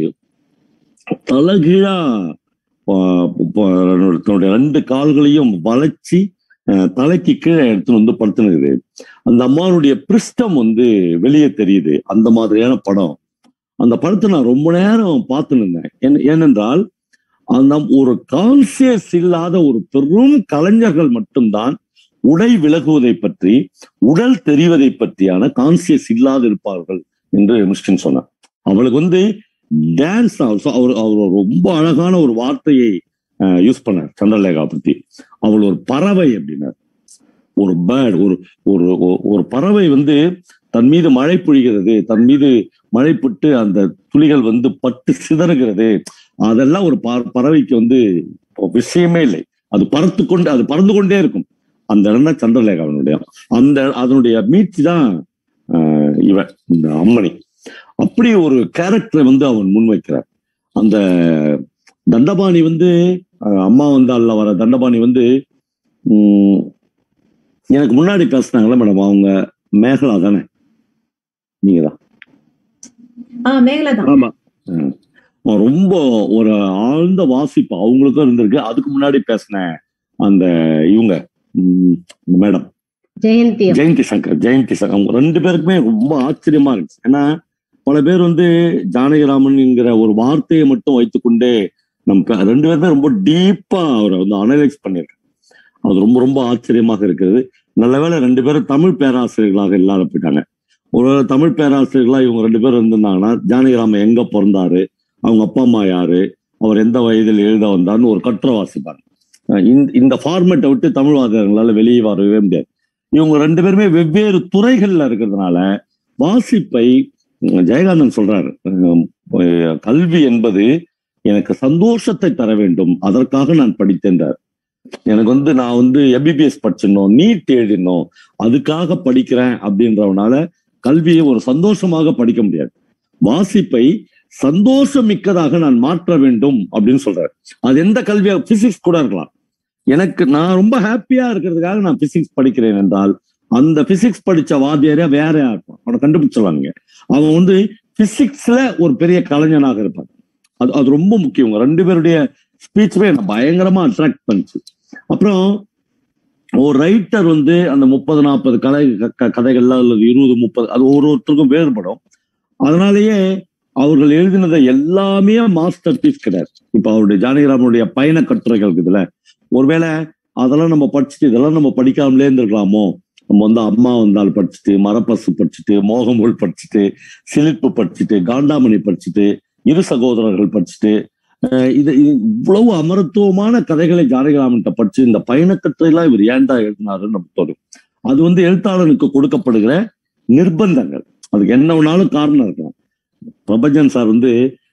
தலகீழா ஆஹ், ப- தன்னுடைய ரெண்டு கால்களையும் வளைச்சி அஹ், தலைக்கு கீழே எடுத்துன்னு வந்து படுத்துனுக்குது அந்த அம்மாவுடைய பிருஷ்டம் வந்து வெளியே தெரியுது அந்த மாதிரியான படம் அந்த படத்தை நான் ரொம்ப நேரம் பார்த்துன்னு இருந்தேன் ஏன்- ஏனென்றால் அந்த ஒரு கான்சியஸ் இல்லாத ஒரு பெரும் கலைஞர்கள் மட்டும்தான் உடை விலகுவதை பற்றி உடல் தெரிவதை பற்றியான கான்சியஸ் இல்லாது இருப்பார்கள் என்று மிஸ்டின் சொன்னார் அவளுக்கு வந்து டான்ஸ் அவர் அவர் ரொம்ப அழகான ஒரு வார்த்தையை யூஸ் பண்ணார் சந்திரலேகா பத்தி அவள் ஒரு பறவை அப்படின்னார் ஒரு பேர்ட் ஒரு ஒரு ஒரு- ஒரு பறவை வந்து தன் மீது மழை பொழிகிறது தன் மீது மழை பட்டு அந்த துளிகள் வந்து பட்டு சிதறுகிறது அதெல்லாம் ஒரு பற- பறவைக்கு வந்து விஷயமே இல்லை அது பறத்து கொண்டு அது பறந்து கொண்டே இருக்கும் அந்த இடம் தான் சந்திரலேகாவனுடைய அந்த அதனுடைய மீட்சி தான் ஆஹ், இவன் இந்த அம்மணி அப்படி ஒரு கேரக்டரை வந்து அவன் முன்வைக்கிறார் அந்த தண்டபாணி வந்து ஆஹ், அம்மா வந்தால வர தண்டபாணி வந்து உம், எனக்கு முன்னாடி பேசுனாங்களே மேடம் அவங்க மேகலா தானே நீங்க தான் ஆ மேகலா தான் ஆமா அவன் ரொம்ப ஒரு ஆழ்ந்த வாசிப்பு அவங்களுக்கும் இருந்திருக்கு அதுக்கு முன்னாடி பேசின அந்த இவங்க ம், இந்த மேடம் ஜெயந்தி அம்மா. ஜெயந்தி சங்கர் ஜெயந்தி சங்கர் அவங்க ரெண்டு பேருக்குமே ரொம்ப ஆச்சரியமா இருந்துச்சு ஏன்னா பல பேர் வந்து ஜானகிராமன்ங்கிற ஒரு வார்த்தையை மட்டும் வைத்துக்கொண்டே நம்ம ரெண்டு பேருமே ரொம்ப டீப்பா அவரை வந்து அனலைஸ் பண்ணியிருக்காங்க அது ரொம்ப ரொம்ப ஆச்சரியமாக இருக்கிறது நல்ல வேளை ரெண்டு பேரும் தமிழ் பேராசிரியர்களாக இல்லாத போயிட்டாங்க ஒரு தமிழ் பேராசிரியர்களா இவங்க ரெண்டு பேரும் இருந்திருந்தாங்கன்னா ஜானகிராமன் எங்க பிறந்தாரு அவங்க அப்பா அம்மா யாரு அவர் எந்த வயதில் எழுத வந்தார்னு ஒரு கட்டுரை வாசிப்பாங்க அஹ் இந்த இந்த ஃபார்மேட்டை விட்டு தமிழ் வாசகங்களால வெளியே வரவே முடியாது இவங்க ரெண்டு பேருமே வெவ்வேறு துறைகள்ல இருக்கிறதுனால வாசிப்பை உம், ஜெயகாந்தன் சொல்றாரு உம், அஹ், கல்வி என்பது எனக்கு சந்தோஷத்தை தர வேண்டும் அதற்காக நான் படித்தேன்றார் எனக்கு வந்து நான் வந்து எம்பிபிஎஸ் படிச்சிடணும் நீட் எழுதிடணும் அதுக்காக படிக்கிறேன் அப்படின்றவனால கல்வியை ஒரு சந்தோஷமாக படிக்க முடியாது வாசிப்பை சந்தோஷம் மிக்கதாக நான் மாற்ற வேண்டும் அப்படின்னு சொல்றாரு அது எந்த கல்வியா பிசிக்ஸ் கூட இருக்கலாம் எனக்கு நான் ரொம்ப ஹாப்பியா இருக்கிறதுக்காக நான் பிசிக்ஸ் படிக்கிறேன் என்றால் அந்த பிசிக்ஸ் படிச்ச வாத்தியாரே வேற இருப்பான் அவனை கண்டுபிடிச்சிருவாங்க அவன் வந்து பிசிக்ஸ்ல ஒரு பெரிய கலைஞனாக இருப்பான் அது அது ரொம்ப முக்கியம் உங்க ரெண்டு பேருடைய ஸ்பீச்சுமே என்ன பயங்கரமா அட்ராக்ட் பண்ணுச்சு அப்புறம் ஒரு ரைட்டர் வந்து அந்த முப்பது நாற்பது கதை க- க- கதைகள்ல அல்லது இருபது முப்பது அது ஒரு ஒருத்தருக்கும் வேறுபடும் அதனாலேயே அவர்கள் எழுதினதை எல்லாமே மாஸ்டர் பீஸ் கிடையாது இப்ப அவருடைய ஜானகிராமனுடைய பயண கட்டுரைகள் இருக்குதுல்ல ஒருவேளை அதெல்லாம் நம்ம படிச்சுட்டு இதெல்லாம் நம்ம படிக்காமலே இருந்திருக்கலாமோ நம்ம வந்து அம்மா வந்தால் படிச்சுட்டு மரப்பசு படிச்சுட்டு மோகமுள் படிச்சுட்டு சிலிர்ப்பு படிச்சுட்டு காண்டாமணி படிச்சுட்டு இரு சகோதரர்கள் படிச்சுட்டு அஹ் இது இது இவ்வளவு அமரத்துவமான கதைகளை ஜானகிராமன்கிட்ட படிச்சு இந்த பயணக்கற்றையெல்லாம் இவர் ஏன்டா எழுதினாருன்னு நமக்கு தோணும் அது வந்து எழுத்தாளனுக்கு கொடுக்கப்படுகிற நிர்பந்தங்கள் அதுக்கு என்ன வேணாலும் காரணம் இருக்கும் பிரபஞ்சன் சார் வந்து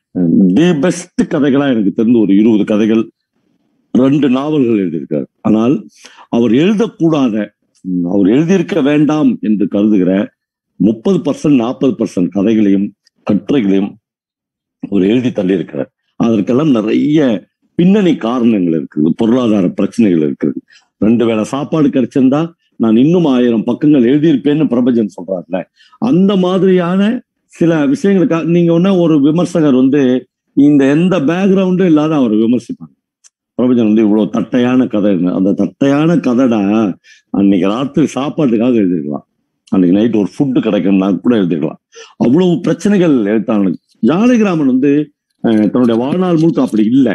தி பெஸ்ட் கதைகளா எனக்கு தெரிந்து ஒரு இருபது கதைகள் ரெண்டு நாவல்கள் எழுதியிருக்கார் ஆனால் அவர் எழுதக்கூடாத உம், அவர் எழுதியிருக்க வேண்டாம் என்று கருதுகிற முப்பது பர்சன்ட் நாற்பது பர்சன்ட் கதைகளையும் கட்டுரைகளையும் அவர் எழுதி தள்ளியிருக்கிறார் அதற்கெல்லாம் நிறைய பின்னணி காரணங்கள் இருக்குது பொருளாதார பிரச்சனைகள் இருக்குது ரெண்டு வேளை சாப்பாடு கிடைச்சிருந்தா நான் இன்னும் ஆயிரம் பக்கங்கள் எழுதியிருப்பேன்னு பிரபஞ்சன் சொல்றாருல அந்த மாதிரியான சில விஷயங்களுக்காக நீங்க ஒன்னா ஒரு விமர்சகர் வந்து இந்த எந்த பேக்ரவுண்டும் இல்லாத அவர் விமர்சிப்பாங்க பிரபஞ்சன் வந்து இவ்வளவு தட்டையான கதை அந்த தட்டையான கதைடா அன்னைக்கு ராத்திரி சாப்பாட்டுக்காக எழுதிருக்கலாம் அன்னைக்கு நைட் ஒரு ஃபுட்டு கிடைக்கும்னா கூட எழுதிருக்கலாம் அவ்வளவு பிரச்சனைகள் எழுத்தாளனுக்கு ஜானகிராமன் வந்து அஹ், தன்னுடைய வாழ்நாள் முழுக்க அப்படி இல்லை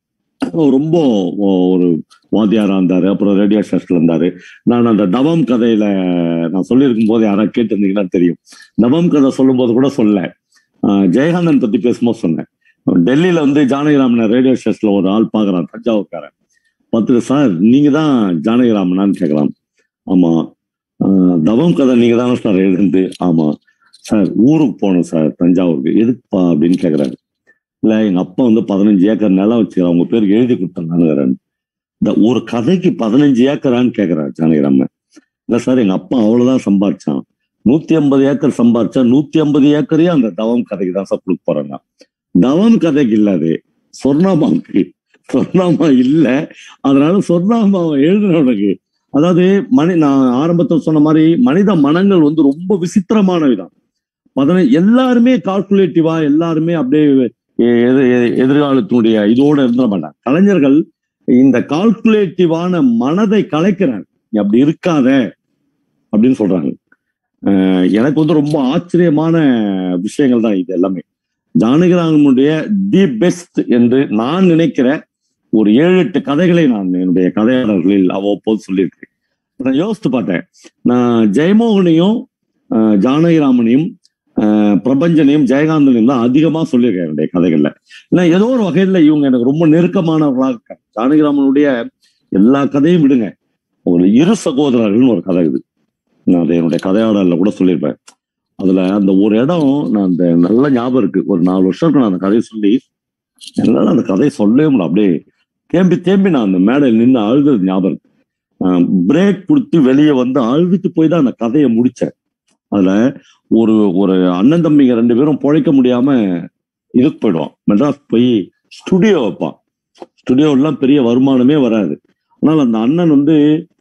ரொம்ப ஒரு வாத்தியாரா இருந்தாரு அப்புறம் ரேடியோ ஸ்டேஷன்ல இருந்தாரு நான் அந்த தவம் கதையில நான் சொல்லியிருக்கும் போது யாராவது கேட்டிருந்தீங்கன்னா தெரியும் தவம் கதை சொல்லும் போது கூட சொல்ல ஆஹ் ஜெயகாந்தன் பத்தி பேசும்போது சொன்னேன் டெல்லியில வந்து ஜானகிராமன் ரேடியோ ஸ்டேஷன்ல ஒரு ஆள் பாக்குறான் தஞ்சாவூர்காரன் பார்த்துட்டு சார் நீங்க தான் ஜானகிராமனான்னு கேட்கலாம் ஆமா ஆஹ் தவம் கதை நீங்க தானே சார் எழுதுந்து ஆமா சார் ஊருக்கு போகணும் சார் தஞ்சாவூருக்கு எதுக்குப்பா அப்படின்னு கேக்குறாரு இல்ல எங்க அப்பா வந்து பதினஞ்சு ஏக்கர் நிலம் வச்சுக்கிறார் அவங்க பேருக்கு எழுதி கொடுத்தாங்க இந்த ஒரு கதைக்கு பதினஞ்சு ஏக்கரான்னு கேக்குறாரு ஜானகிராமன் இல்ல சார் எங்க அப்பா அவ்வளவுதான் சம்பாரிச்சான் நூத்தி ஐம்பது ஏக்கர் சம்பாரிச்சா நூத்தி ஐம்பது ஏக்கரையும் அந்த தவம் கதைக்கு தான் சார் கொடுக்க போறாங்க தவம் கதைக்கு இல்ல அது சொர்ணாமாவுக்கு சொர்ணாமா இல்ல அதனால சொர்ணாமாவை எழுதுனவனுக்கு அதாவது மனி நான் ஆரம்பத்தில் சொன்ன மாதிரி மனித மனங்கள் வந்து ரொம்ப விசித்திரமான விதம் பதினை எல்லாருமே கால்குலேட்டிவா எல்லாருமே அப்படியே எ- எது- எ- எதிர்காலத்தினுடைய இதோட இருந்துட மாட்டாங்க கலைஞர்கள் இந்த கால்குலேட்டிவான மனதை கலைக்கிறாங்க நீ அப்படி இருக்காத அப்படின்னு சொல்றாங்க அஹ் எனக்கு வந்து ரொம்ப ஆச்சரியமான விஷயங்கள் தான் இது எல்லாமே ஜானகிராமனுடைய தி பெஸ்ட் என்று நான் நினைக்கிற ஒரு ஏழு எட்டு கதைகளை நான் என்னுடைய கதையாளர்களில் அவ்வப்போது சொல்லியிருக்கேன் நான் யோசித்து பார்த்தேன் நான் ஜெயமோகனையும் அஹ், ஜானகிராமனையும் அஹ், பிரபஞ்சனையும் ஜெயகாந்தனையும் தான் அதிகமா சொல்லியிருக்கேன் என்னுடைய கதைகள்ல ஏன்னா ஏதோ ஒரு வகையில இவங்க எனக்கு ரொம்ப நெருக்கமானவர்களாக இருக்காங்க ஜானகிராமனுடைய எல்லா கதையும் விடுங்க ஒரு இரு சகோதரர்கள்னு ஒரு கதை இது நான் அதை என்னுடைய கதையாடல கூட சொல்லியிருப்பேன் அதுல அந்த ஒரு இடம் நான் அந்த நல்ல ஞாபகம் இருக்கு ஒரு நாலு வருஷத்துக்கு நான் அந்த கதையை சொல்லி என்னால அந்த கதையை சொல்லவே முடியல அப்படியே தேம்பி தேம்பி நான் அந்த மேடையில் நின்று அழுதது ஞாபகம் இருக்கு பிரேக் கொடுத்து வெளியே வந்து அழுதுட்டு போய் தான் அந்த கதையை முடிச்சேன் அதுல ஒரு ஒரு அண்ணன் தம்பிங்க ரெண்டு பேரும் பொழைக்க முடியாம இதுக்கு போயிடுவான் மெட்ராஸ் போய் ஸ்டுடியோ வைப்பான் ஸ்டுடியோ எல்லாம் பெரிய வருமானமே வராது ஆனால் அந்த அண்ணன் வந்து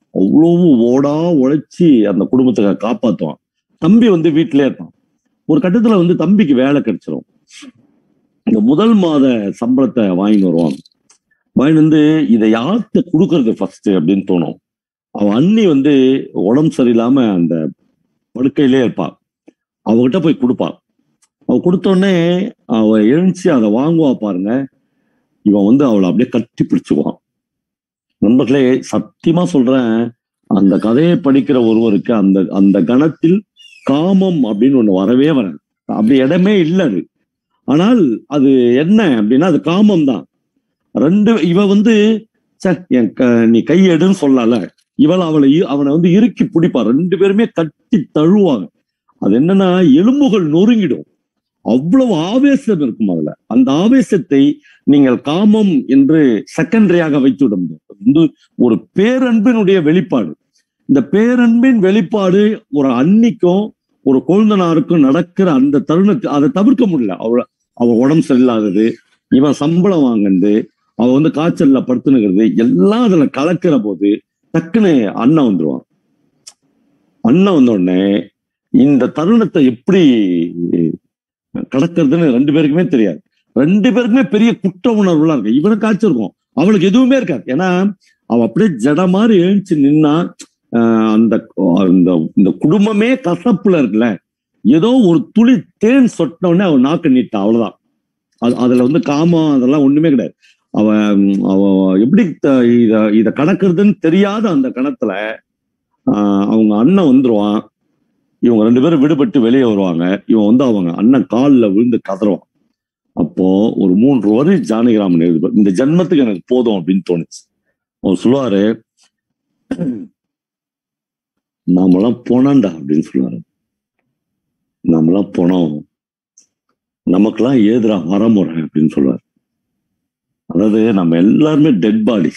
அவ்வளவு ஓடா உழைச்சி அந்த குடும்பத்தை காப்பாத்துவான் தம்பி வந்து வீட்டிலே இருப்பான் ஒரு கட்டத்துல வந்து தம்பிக்கு வேலை கிடைச்சிரும் இந்த முதல் மாத சம்பளத்தை வாங்கிட்டு வருவான் வாங்கிட்டு வந்து இதை யார்கிட்ட கொடுக்கறது ஃபர்ஸ்ட் அப்படின்னு தோணும் அவன் அண்ணி வந்து உடம்பு சரியில்லாம அந்த படுக்கையிலே இருப்பாள் அவகிட்ட போய் கொடுப்பாள் அவ கொடுத்தோடனே அவ எழுந்துச்சு அதை வாங்குவா பாருங்க இவன் வந்து அவளை அப்படியே கட்டி பிடிச்சுக்குவான் நண்பர்களே சத்தியமா சொல்றேன் அந்த கதையை படிக்கிற ஒருவருக்கு அந்த அந்த கணத்தில் காமம் அப்படின்னு ஒண்ணு வரவே வராது அப்படி இடமே இல்லை அது ஆனால் அது என்ன அப்படின்னா அது காமம் தான் ரெண்டு இவ வந்து "ச்சே, என் க- நீ கை எடுன்னு சொல்லல இவள் அவளை இ- அவனை வந்து இறுக்கி பிடிப்பா ரெண்டு பேருமே கட்டி தழுவாங்க அது என்னன்னா எலும்புகள் நொறுங்கிடும் அவ்வளவு ஆவேசம் இருக்கும் அதுல அந்த ஆவேசத்தை நீங்கள் காமம் என்று செகண்டரியாக வைத்து விட முடியாது அது வந்து ஒரு பேரன்பினுடைய வெளிப்பாடு இந்த பேரன்பின் வெளிப்பாடு ஒரு அன்னிக்கும் ஒரு கொழுந்தனாருக்கும் நடக்கிற அந்த தருணத்தை அதை தவிர்க்க முடியல அவ அவ உடம்பு சரியில்லாதது இவன் சம்பளம் வாங்குறது அவ வந்து காய்ச்சல்ல படுத்துனுங்கிறது எல்லாம் அதுல கலக்கிற போது டக்குன்னு அண்ணன் வந்துருவான் அண்ணன் வந்த உடனே இந்த தருணத்தை எப்படி கடக்கிறதுன்னு ரெண்டு பேருக்குமே தெரியாது ரெண்டு பேருக்குமே பெரிய குற்ற உணர்வுலாம் இருக்கு இவனுக்கு காய்ச்சல் இருக்கும் அவளுக்கு எதுவுமே இருக்காது ஏன்னா அவ அப்படியே ஜட மாதிரி எழுந்துச்சு நின்னா ஆஹ் அந்த அந்த இந்த குடும்பமே கசப்புல இருக்குல்ல ஏதோ ஒரு துளி தேன் சொட்டின உடனே அவன் நாக்கு நீட்டா அவ்வளவுதான் அது அதுல வந்து காமம் அதெல்லாம் ஒண்ணுமே கிடையாது அவ அவ எப்படி த- இத இத கடக்கிறதுன்னு தெரியாத அந்த கணத்துல ஆஹ் அவங்க அண்ணன் வந்துருவான் இவங்க ரெண்டு பேரும் விடுபட்டு வெளியே வருவாங்க இவன் வந்து அவங்க அண்ணன் காலில் விழுந்து கதறுவான் அப்போ ஒரு மூன்று வரி ஜானகிராமன் எழுதுவார் இந்த ஜென்மத்துக்கு எனக்கு போதும் அப்படின்னு தோணுச்சு அவர் சொல்லுவாரு நாமெல்லாம் போனாண்டா அப்படின்னு சொல்லுவாரு நாமெல்லாம் போனோம் நமக்கெல்லாம் ஏதுரா வரமுறை அப்படின்னு சொல்லுவார் அதாவது நம்ம எல்லாருமே டெட் பாடி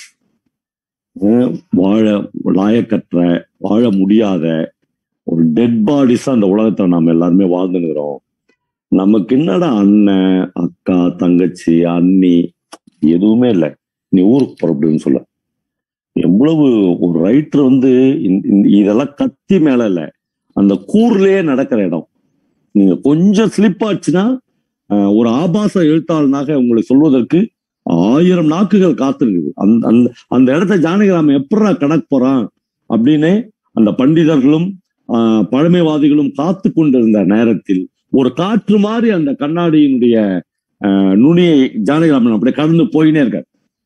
வாழ லாயக்கற்ற வாழ முடியாத ஒரு டெட் பாடிஸ் அந்த உலகத்துல நாம எல்லாருமே வாழ்ந்துருக்கிறோம் நமக்கு என்னடா அண்ணன் அக்கா தங்கச்சி அண்ணி எதுவுமே இல்லை நீ ஊருக்கு போற அப்படின்னு சொல்ல எவ்வளவு ஒரு ரைட்டர் வந்து இந்த- இந்த- இதெல்லாம் கத்தி மேல இல்ல அந்த கூர்லயே நடக்கிற இடம் நீங்க கொஞ்சம் ஸ்லிப் ஆச்சுன்னா ஆஹ், ஒரு ஆபாச எழுத்தாளனாக உங்களை சொல்வதற்கு ஆயிரம் நாக்குகள் காத்திருக்குது அந்த அந்த அந்த இடத்த ஜானகிராமன் எப்படா கடக்க போறான் அப்படின்னு அந்த பண்டிதர்களும் ஆஹ், பழமைவாதிகளும் காத்து கொண்டிருந்த நேரத்தில் ஒரு காற்று மாதிரி அந்த கண்ணாடியினுடைய ஆஹ், நுனியை ஜானகிராமன் அப்படியே கடந்து போயினே இருக்கார்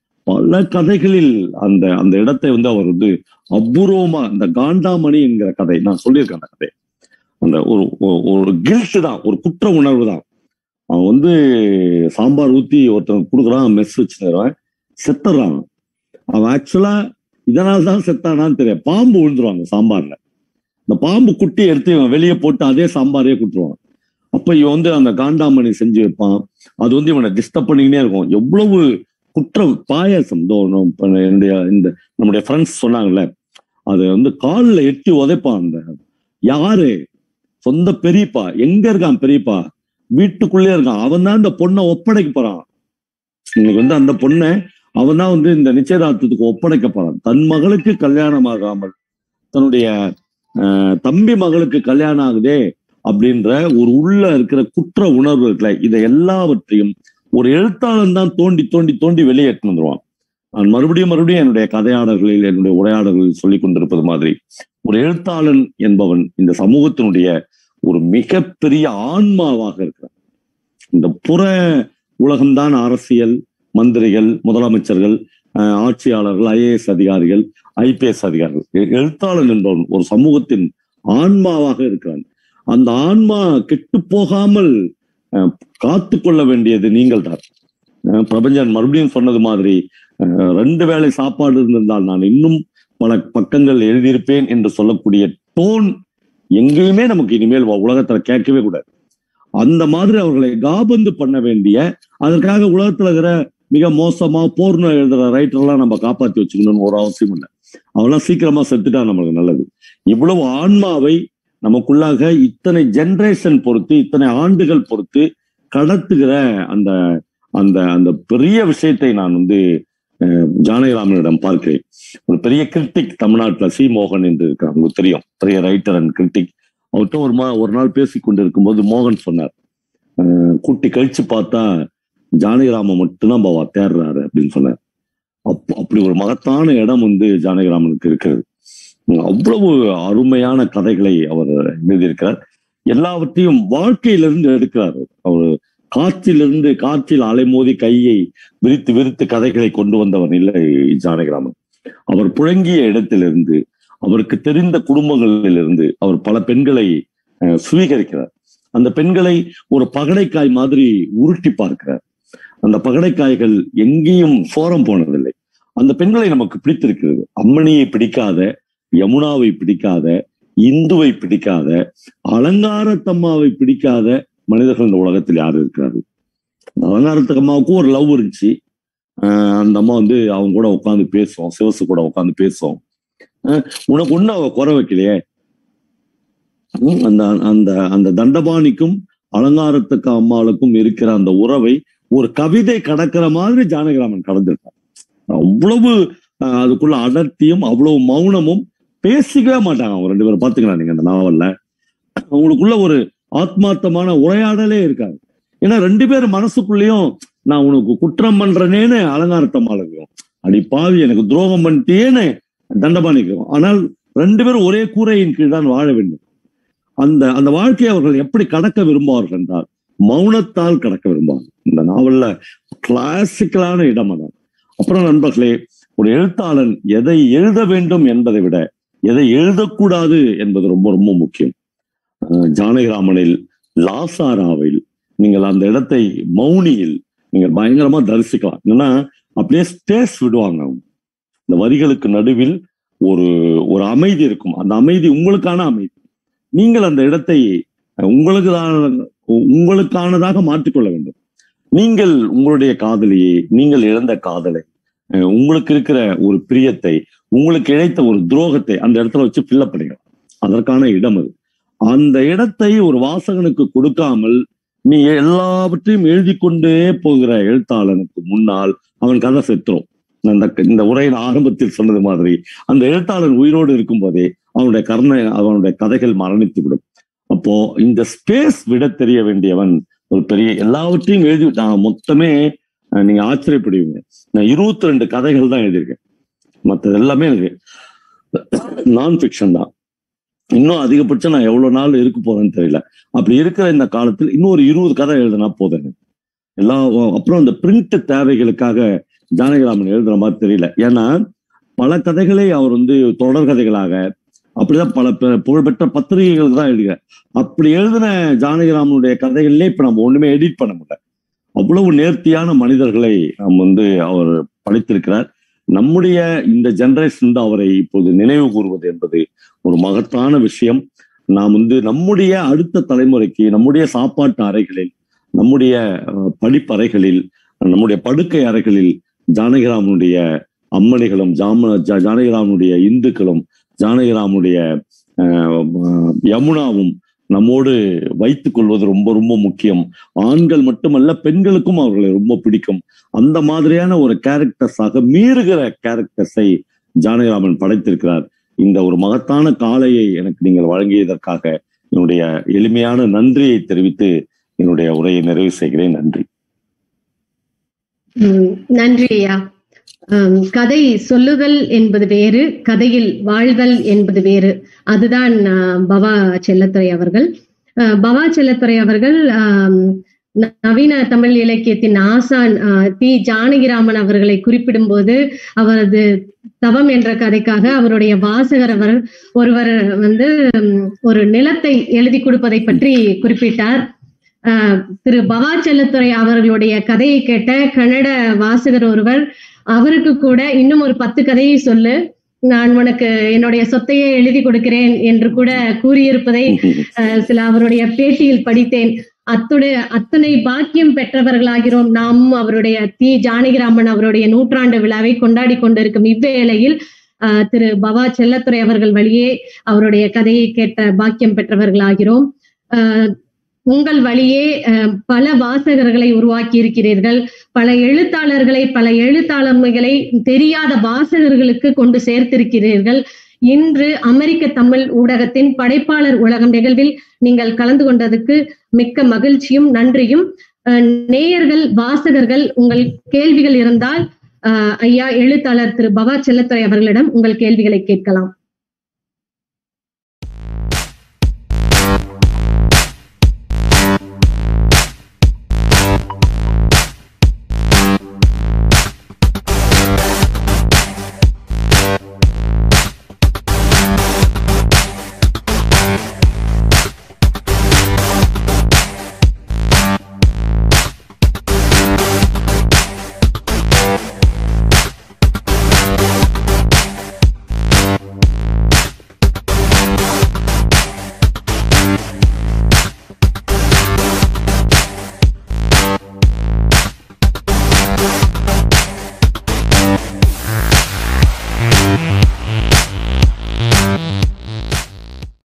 பல கதைகளில் அந்த அந்த இடத்தை வந்து அவர் வந்து அபூர்வமா இந்த காண்டாமணி என்கிற கதை நான் சொல்லியிருக்கேன் அந்த கதை அந்த ஒரு ஒரு- ஒரு கில்ட் தான் ஒரு குற்ற உணர்வு தான் அவன் வந்து சாம்பார் ஊத்தி ஒருத்தன் கொடுக்குறான் மெஸ் வச்சுருவான் செத்துறான் அவன் ஆக்சுவலா இதனால தான் செத்தானான்னு தெரியும் பாம்பு விழுந்துருவாங்க சாம்பார்ல இந்த பாம்பு குட்டி எடுத்து இவன் வெளியே போட்டு அதே சாம்பாரே கொடுத்துருவான் அப்ப இவன் வந்து அந்த காண்டாமணி செஞ்சு வைப்பான் அது வந்து இவனை டிஸ்டர்ப் பண்ணிக்கினே இருக்கும் எவ்வளவு குற்ற பாயாசம் இதோ நம்ம இப்ப என்னுடைய இந்த நம்முடைய ஃப்ரெண்ட்ஸ் சொன்னாங்கல்ல அது வந்து காலில் எட்டி உதைப்பான் அந்த யாரு சொந்த பெரியப்பா எங்க இருக்கான் பெரியப்பா வீட்டுக்குள்ளே இருக்கான் அவன் தான் இந்த பொண்ணை ஒப்படைக்க போறான் இன்னைக்கு வந்து அந்த பொண்ணை அவன் தான் வந்து இந்த நிச்சயதார்த்தத்துக்கு ஒப்படைக்க போறான் தன் மகளுக்கு கல்யாணம் ஆகாமல் தன்னுடைய ஆஹ், தம்பி மகளுக்கு கல்யாணம் ஆகுதே அப்படின்ற ஒரு உள்ள இருக்கிற குற்ற உணர்வு இருக்குல்ல இதை எல்லாவற்றையும் ஒரு எழுத்தாளன் தான் தோண்டி தோண்டி தோண்டி வெளியே எடுத்து வந்துருவான் நான் மறுபடியும் மறுபடியும் என்னுடைய கதையாடல்களில் என்னுடைய உரையாடல்களில் சொல்லிக் கொண்டிருப்பது மாதிரி ஒரு எழுத்தாளன் என்பவன் இந்த சமூகத்தினுடைய ஒரு மிகப்பெரிய ஆன்மாவாக இருக்கிறான் இந்த புற உலகம்தான் அரசியல் மந்திரிகள் முதலமைச்சர்கள் ஆஹ், ஆட்சியாளர்கள் ஐஏஎஸ் அதிகாரிகள் ஐபிஎஸ் அதிகாரிகள் எ- எழுத்தாளன் என்பவன் ஒரு சமூகத்தின் ஆன்மாவாக இருக்கிறான் அந்த ஆன்மா கெட்டு போகாமல் ஆஹ், காத்து கொள்ள வேண்டியது நீங்கள் தான் ஆஹ், பிரபஞ்சன் மறுபடியும் சொன்னது மாதிரி ஆஹ், ரெண்டு வேளை சாப்பாடு இருந்திருந்தால் நான் இன்னும் பல பக்கங்கள் எழுதியிருப்பேன் என்று சொல்லக்கூடிய டோன் எங்கேயுமே நமக்கு இனிமேல் உ- உலகத்துல கேட்கவே கூடாது அந்த மாதிரி அவர்களை காபந்து பண்ண வேண்டிய அதற்காக உலகத்துல இருக்கிற மிக மோசமா போர்னு எழுதுற ரைட்டர்லாம் நம்ம காப்பாத்தி வச்சுக்கணும்னு ஒரு அவசியம் இல்லை அவெல்லாம் சீக்கிரமா செத்துட்டா நம்மளுக்கு நல்லது இவ்வளவு ஆன்மாவை நமக்குள்ளாக இத்தனை ஜெனரேஷன் பொறுத்து இத்தனை ஆண்டுகள் பொறுத்து கடத்துகிற அந்த அந்த அந்த பெரிய விஷயத்தை நான் வந்து அஹ், ஜானகிராமனிடம் பார்க்கிறேன் ஒரு பெரிய கிரிட்டிக் தமிழ்நாட்டுல சி மோகன் என்று இருக்காங்க உங்களுக்கு தெரியும் பெரிய ரைட்டர் அண்ட் கிரிட்டிக் அவர்கிட்ட ஒரு மா ஒரு நாள் பேசி கொண்டிருக்கும் போது மோகன் சொன்னார் அஹ், கூட்டி கழிச்சு பார்த்தா ஜானகிராமன் மட்டும்தான் பாவா தேடுறாரு அப்படின்னு சொன்னார் அப் அப்படி ஒரு மகத்தான இடம் வந்து ஜானகிராமனுக்கு இருக்கிறது உம், அவ்வளவு அருமையான கதைகளை அவர் எழுதியிருக்கிறார் எல்லாவற்றையும் வாழ்க்கையிலிருந்து எடுக்கிறார் அவர் காற்றிலிருந்து காற்றில் அலைமோதி கையை விரித்து விரித்து கதைகளை கொண்டு வந்தவர் இல்லை ஜானகிராமன் அவர் புழங்கிய இடத்திலிருந்து அவருக்கு தெரிந்த குடும்பங்களிலிருந்து அவர் பல பெண்களை அஹ், சுவீகரிக்கிறார் அந்த பெண்களை ஒரு பகடைக்காய் மாதிரி உருட்டி பார்க்கிறார் அந்த பகடைக்காய்கள் எங்கேயும் சோரம் போனதில்லை அந்த பெண்களை நமக்கு பிடித்திருக்கிறது அம்மணியை பிடிக்காத யமுனாவை பிடிக்காத இந்துவை பிடிக்காத அலங்காரத்தம்மாவை பிடிக்காத மனிதர்கள் இந்த உலகத்தில் யார் இருக்கிறார்கள் அலங்காரத்து அம்மாவுக்கும் ஒரு லவ் இருந்துச்சு ஆஹ் அந்த அம்மா வந்து அவங்க கூட உட்காந்து பேசுவோம் சிவசு கூட உட்காந்து பேசுவோம் ஆஹ் உனக்கு ஒண்ணு அவ குறை வைக்கலையே உம் அந்த அந்த அந்த தண்டபாணிக்கும் அலங்காரத்துக்கு அம்மாளுக்கும் இருக்கிற அந்த உறவை ஒரு கவிதை கடக்கிற மாதிரி ஜானகிராமன் கடந்திருக்கான் அவ்வளவு ஆஹ் அதுக்குள்ள அடர்த்தியும் அவ்வளவு மௌனமும் பேசிக்கவே மாட்டாங்க அவங்க ரெண்டு பேரும் பாத்துக்கலாம் நீங்க அந்த நாவல்ல அவங்களுக்குள்ள ஒரு ஆத்மார்த்தமான உரையாடலே இருக்காது ஏன்னா ரெண்டு பேரும் மனசுக்குள்ளேயும் நான் உனக்கு குற்றம் பண்றேனேன்னு அலங்காரத்தம்மாள் இருக்கும் அடி பாவி எனக்கு துரோகம் பண்ணிட்டேன்னு தண்டபாணிக்கும் ஆனால் ரெண்டு பேரும் ஒரே கூரையின் கீழ் தான் வாழ வேண்டும் அந்த அந்த வாழ்க்கையை அவர்கள் எப்படி கடக்க விரும்புவார்கள் என்றால் மௌனத்தால் கடக்க விரும்புவாங்க இந்த நாவல்ல கிளாசிக்கலான இடம் அதான் அப்புறம் நண்பர்களே ஒரு எழுத்தாளன் எதை எழுத வேண்டும் என்பதை விட எதை எழுதக்கூடாது என்பது ரொம்ப ரொம்ப முக்கியம் அஹ் ஜானகிராமனில் லாசாராவில் நீங்கள் அந்த இடத்தை மௌனியில் நீங்கள் பயங்கரமா தரிசிக்கலாம் என்னன்னா அப்படியே ஸ்டேஸ் விடுவாங்க அவங்க இந்த வரிகளுக்கு நடுவில் ஒரு ஒரு அமைதி இருக்கும் அந்த அமைதி உங்களுக்கான அமைதி நீங்கள் அந்த இடத்தை உங்களுக்கு உங்களுக்கானதாக மாற்றிக்கொள்ள வேண்டும் நீங்கள் உங்களுடைய காதலியை நீங்கள் இழந்த காதலை அஹ் உங்களுக்கு இருக்கிற ஒரு பிரியத்தை உங்களுக்கு இழைத்த ஒரு துரோகத்தை அந்த இடத்துல வச்சு ஃபில்லப் பண்ணிக்கலாம் அதற்கான இடம் அது அந்த இடத்தை ஒரு வாசகனுக்கு கொடுக்காமல் நீ எல்லாவற்றையும் எழுதி கொண்டே போகிற எழுத்தாளனுக்கு முன்னால் அவன் கதை செத்துரும் அந்த இந்த உரையின் ஆரம்பத்தில் சொன்னது மாதிரி அந்த எழுத்தாளன் உயிரோடு இருக்கும் போதே அவனுடைய கர்ண அவனுடைய கதைகள் மரணித்து விடும் அப்போ இந்த ஸ்பேஸ் விட தெரிய வேண்டியவன் ஒரு பெரிய எல்லாவற்றையும் எழுதி நான் மொத்தமே அஹ், நீங்க ஆச்சரியப்படுவீங்க நான் இருபத்தி ரெண்டு கதைகள் தான் எழுதியிருக்கேன் மற்றது எல்லாமே எனக்கு நான் ஃபிக்ஷன் தான் இன்னும் அதிகபட்சம் நான் எவ்வளவு நாள் இருக்க போறேன்னு தெரியல அப்படி இருக்கிற இந்த காலத்தில் இன்னும் ஒரு இருபது கதை எழுதினா போதும் எனக்கு. எல்லா அப்புறம் இந்த பிரிண்ட் தேவைகளுக்காக ஜானகிராமன் எழுதுற மாதிரி தெரியல ஏன்னா பல கதைகளை அவர் வந்து தொடர் கதைகளாக அப்படிதான் பல ப- புகழ்பெற்ற பத்திரிகைகளுக்கு தான் எழுதுகிறார் அப்படி எழுதின ஜானகிராமனுடைய கதைகள்லே இப்ப நம்ம ஒண்ணுமே எடிட் பண்ண முடியல அவ்வளவு நேர்த்தியான மனிதர்களை நாம் வந்து அவர் படைத்திருக்கிறார் நம்முடைய இந்த ஜெனரேஷன் தான் அவரை இப்போது நினைவு கூறுவது என்பது ஒரு மகத்தான விஷயம் நாம் வந்து நம்முடைய அடுத்த தலைமுறைக்கு நம்முடைய சாப்பாட்டு அறைகளில் நம்முடைய அஹ், படிப்பறைகளில் நம்முடைய படுக்கை அறைகளில் ஜானகிராமனுடைய அம்மணிகளும் ஜாம ஜா- ஜானகிராமனுடைய இந்துக்களும் ஜானகிராமனுடைய அஹ், அஹ், யமுனாவும் நம்மோடு வைத்துக் கொள்வது ரொம்ப ரொம்ப முக்கியம் ஆண்கள் மட்டுமல்ல பெண்களுக்கும் அவர்களை ரொம்ப பிடிக்கும் அந்த மாதிரியான ஒரு கேரக்டர்ஸாக மீறுகிற கேரக்டர்ஸை ஜானகிராமன் படைத்திருக்கிறார் இந்த ஒரு மகத்தான காலையை எனக்கு நீங்கள் வழங்கியதற்காக என்னுடைய எளிமையான நன்றியை தெரிவித்து என்னுடைய உரையை நிறைவு செய்கிறேன் நன்றி உம், நன்றி ஐயா ஆம், கதை சொல்லுதல் என்பது வேறு கதையில் வாழ்தல் என்பது வேறு அதுதான் ஆ, பவா செல்லத்துறை அவர்கள் ஆ, பவா செல்லத்துறை அவர்கள் ஆம், ந- நவீன தமிழ் இலக்கியத்தின் ஆசான் ஆ, தி ஜானகிராமன் அவர்களை குறிப்பிடும்போது அவரது தவம் என்ற கதைக்காக அவருடைய வாசகர் அவர் ஒருவர் வந்து உம், ஒரு நிலத்தை எழுதி கொடுப்பதை பற்றி குறிப்பிட்டார் ஆஹ் திரு பவா செல்லத்துறை அவர்களுடைய கதையை கேட்ட கன்னட வாசகர் ஒருவர் அவருக்கு கூட இன்னும் ஒரு பத்து கதையை சொல்லு நான் உனக்கு என்னுடைய சொத்தையே எழுதி கொடுக்கிறேன் என்று கூட கூறியிருப்பதை ஆஹ் சில அவருடைய பேட்டியில் படித்தேன் அத்துடைய அத்தனை பாக்கியம் பெற்றவர்களாகிறோம் நாமும் அவருடைய தி ஜானகிராமன் அவருடைய நூற்றாண்டு விழாவை கொண்டாடி கொண்டிருக்கும் இவ்வேளையில் ஆஹ் திரு பவா செல்லத்துறை அவர்கள் வழியே அவருடைய கதையை கேட்ட பாக்கியம் பெற்றவர்களாகிறோம் ஆஹ் உங்கள் வழியே அஹ், பல வாசகர்களை உருவாக்கி இருக்கிறீர்கள் பல எழுத்தாளர்களை பல எழுத்தாளர்களை தெரியாத வாசகர்களுக்கு கொண்டு சேர்த்திருக்கிறீர்கள் இன்று அமெரிக்க தமிழ் ஊடகத்தின் படைப்பாளர் உலகம் நிகழ்வில் நீங்கள் கலந்து கொண்டதுக்கு மிக்க மகிழ்ச்சியும் நன்றியும் அஹ், நேயர்கள் வாசகர்கள் உங்கள் கேள்விகள் இருந்தால் அஹ், ஐயா எழுத்தாளர் திரு பவா செல்லத்துறை அவர்களிடம் உங்கள் கேள்விகளை கேட்கலாம்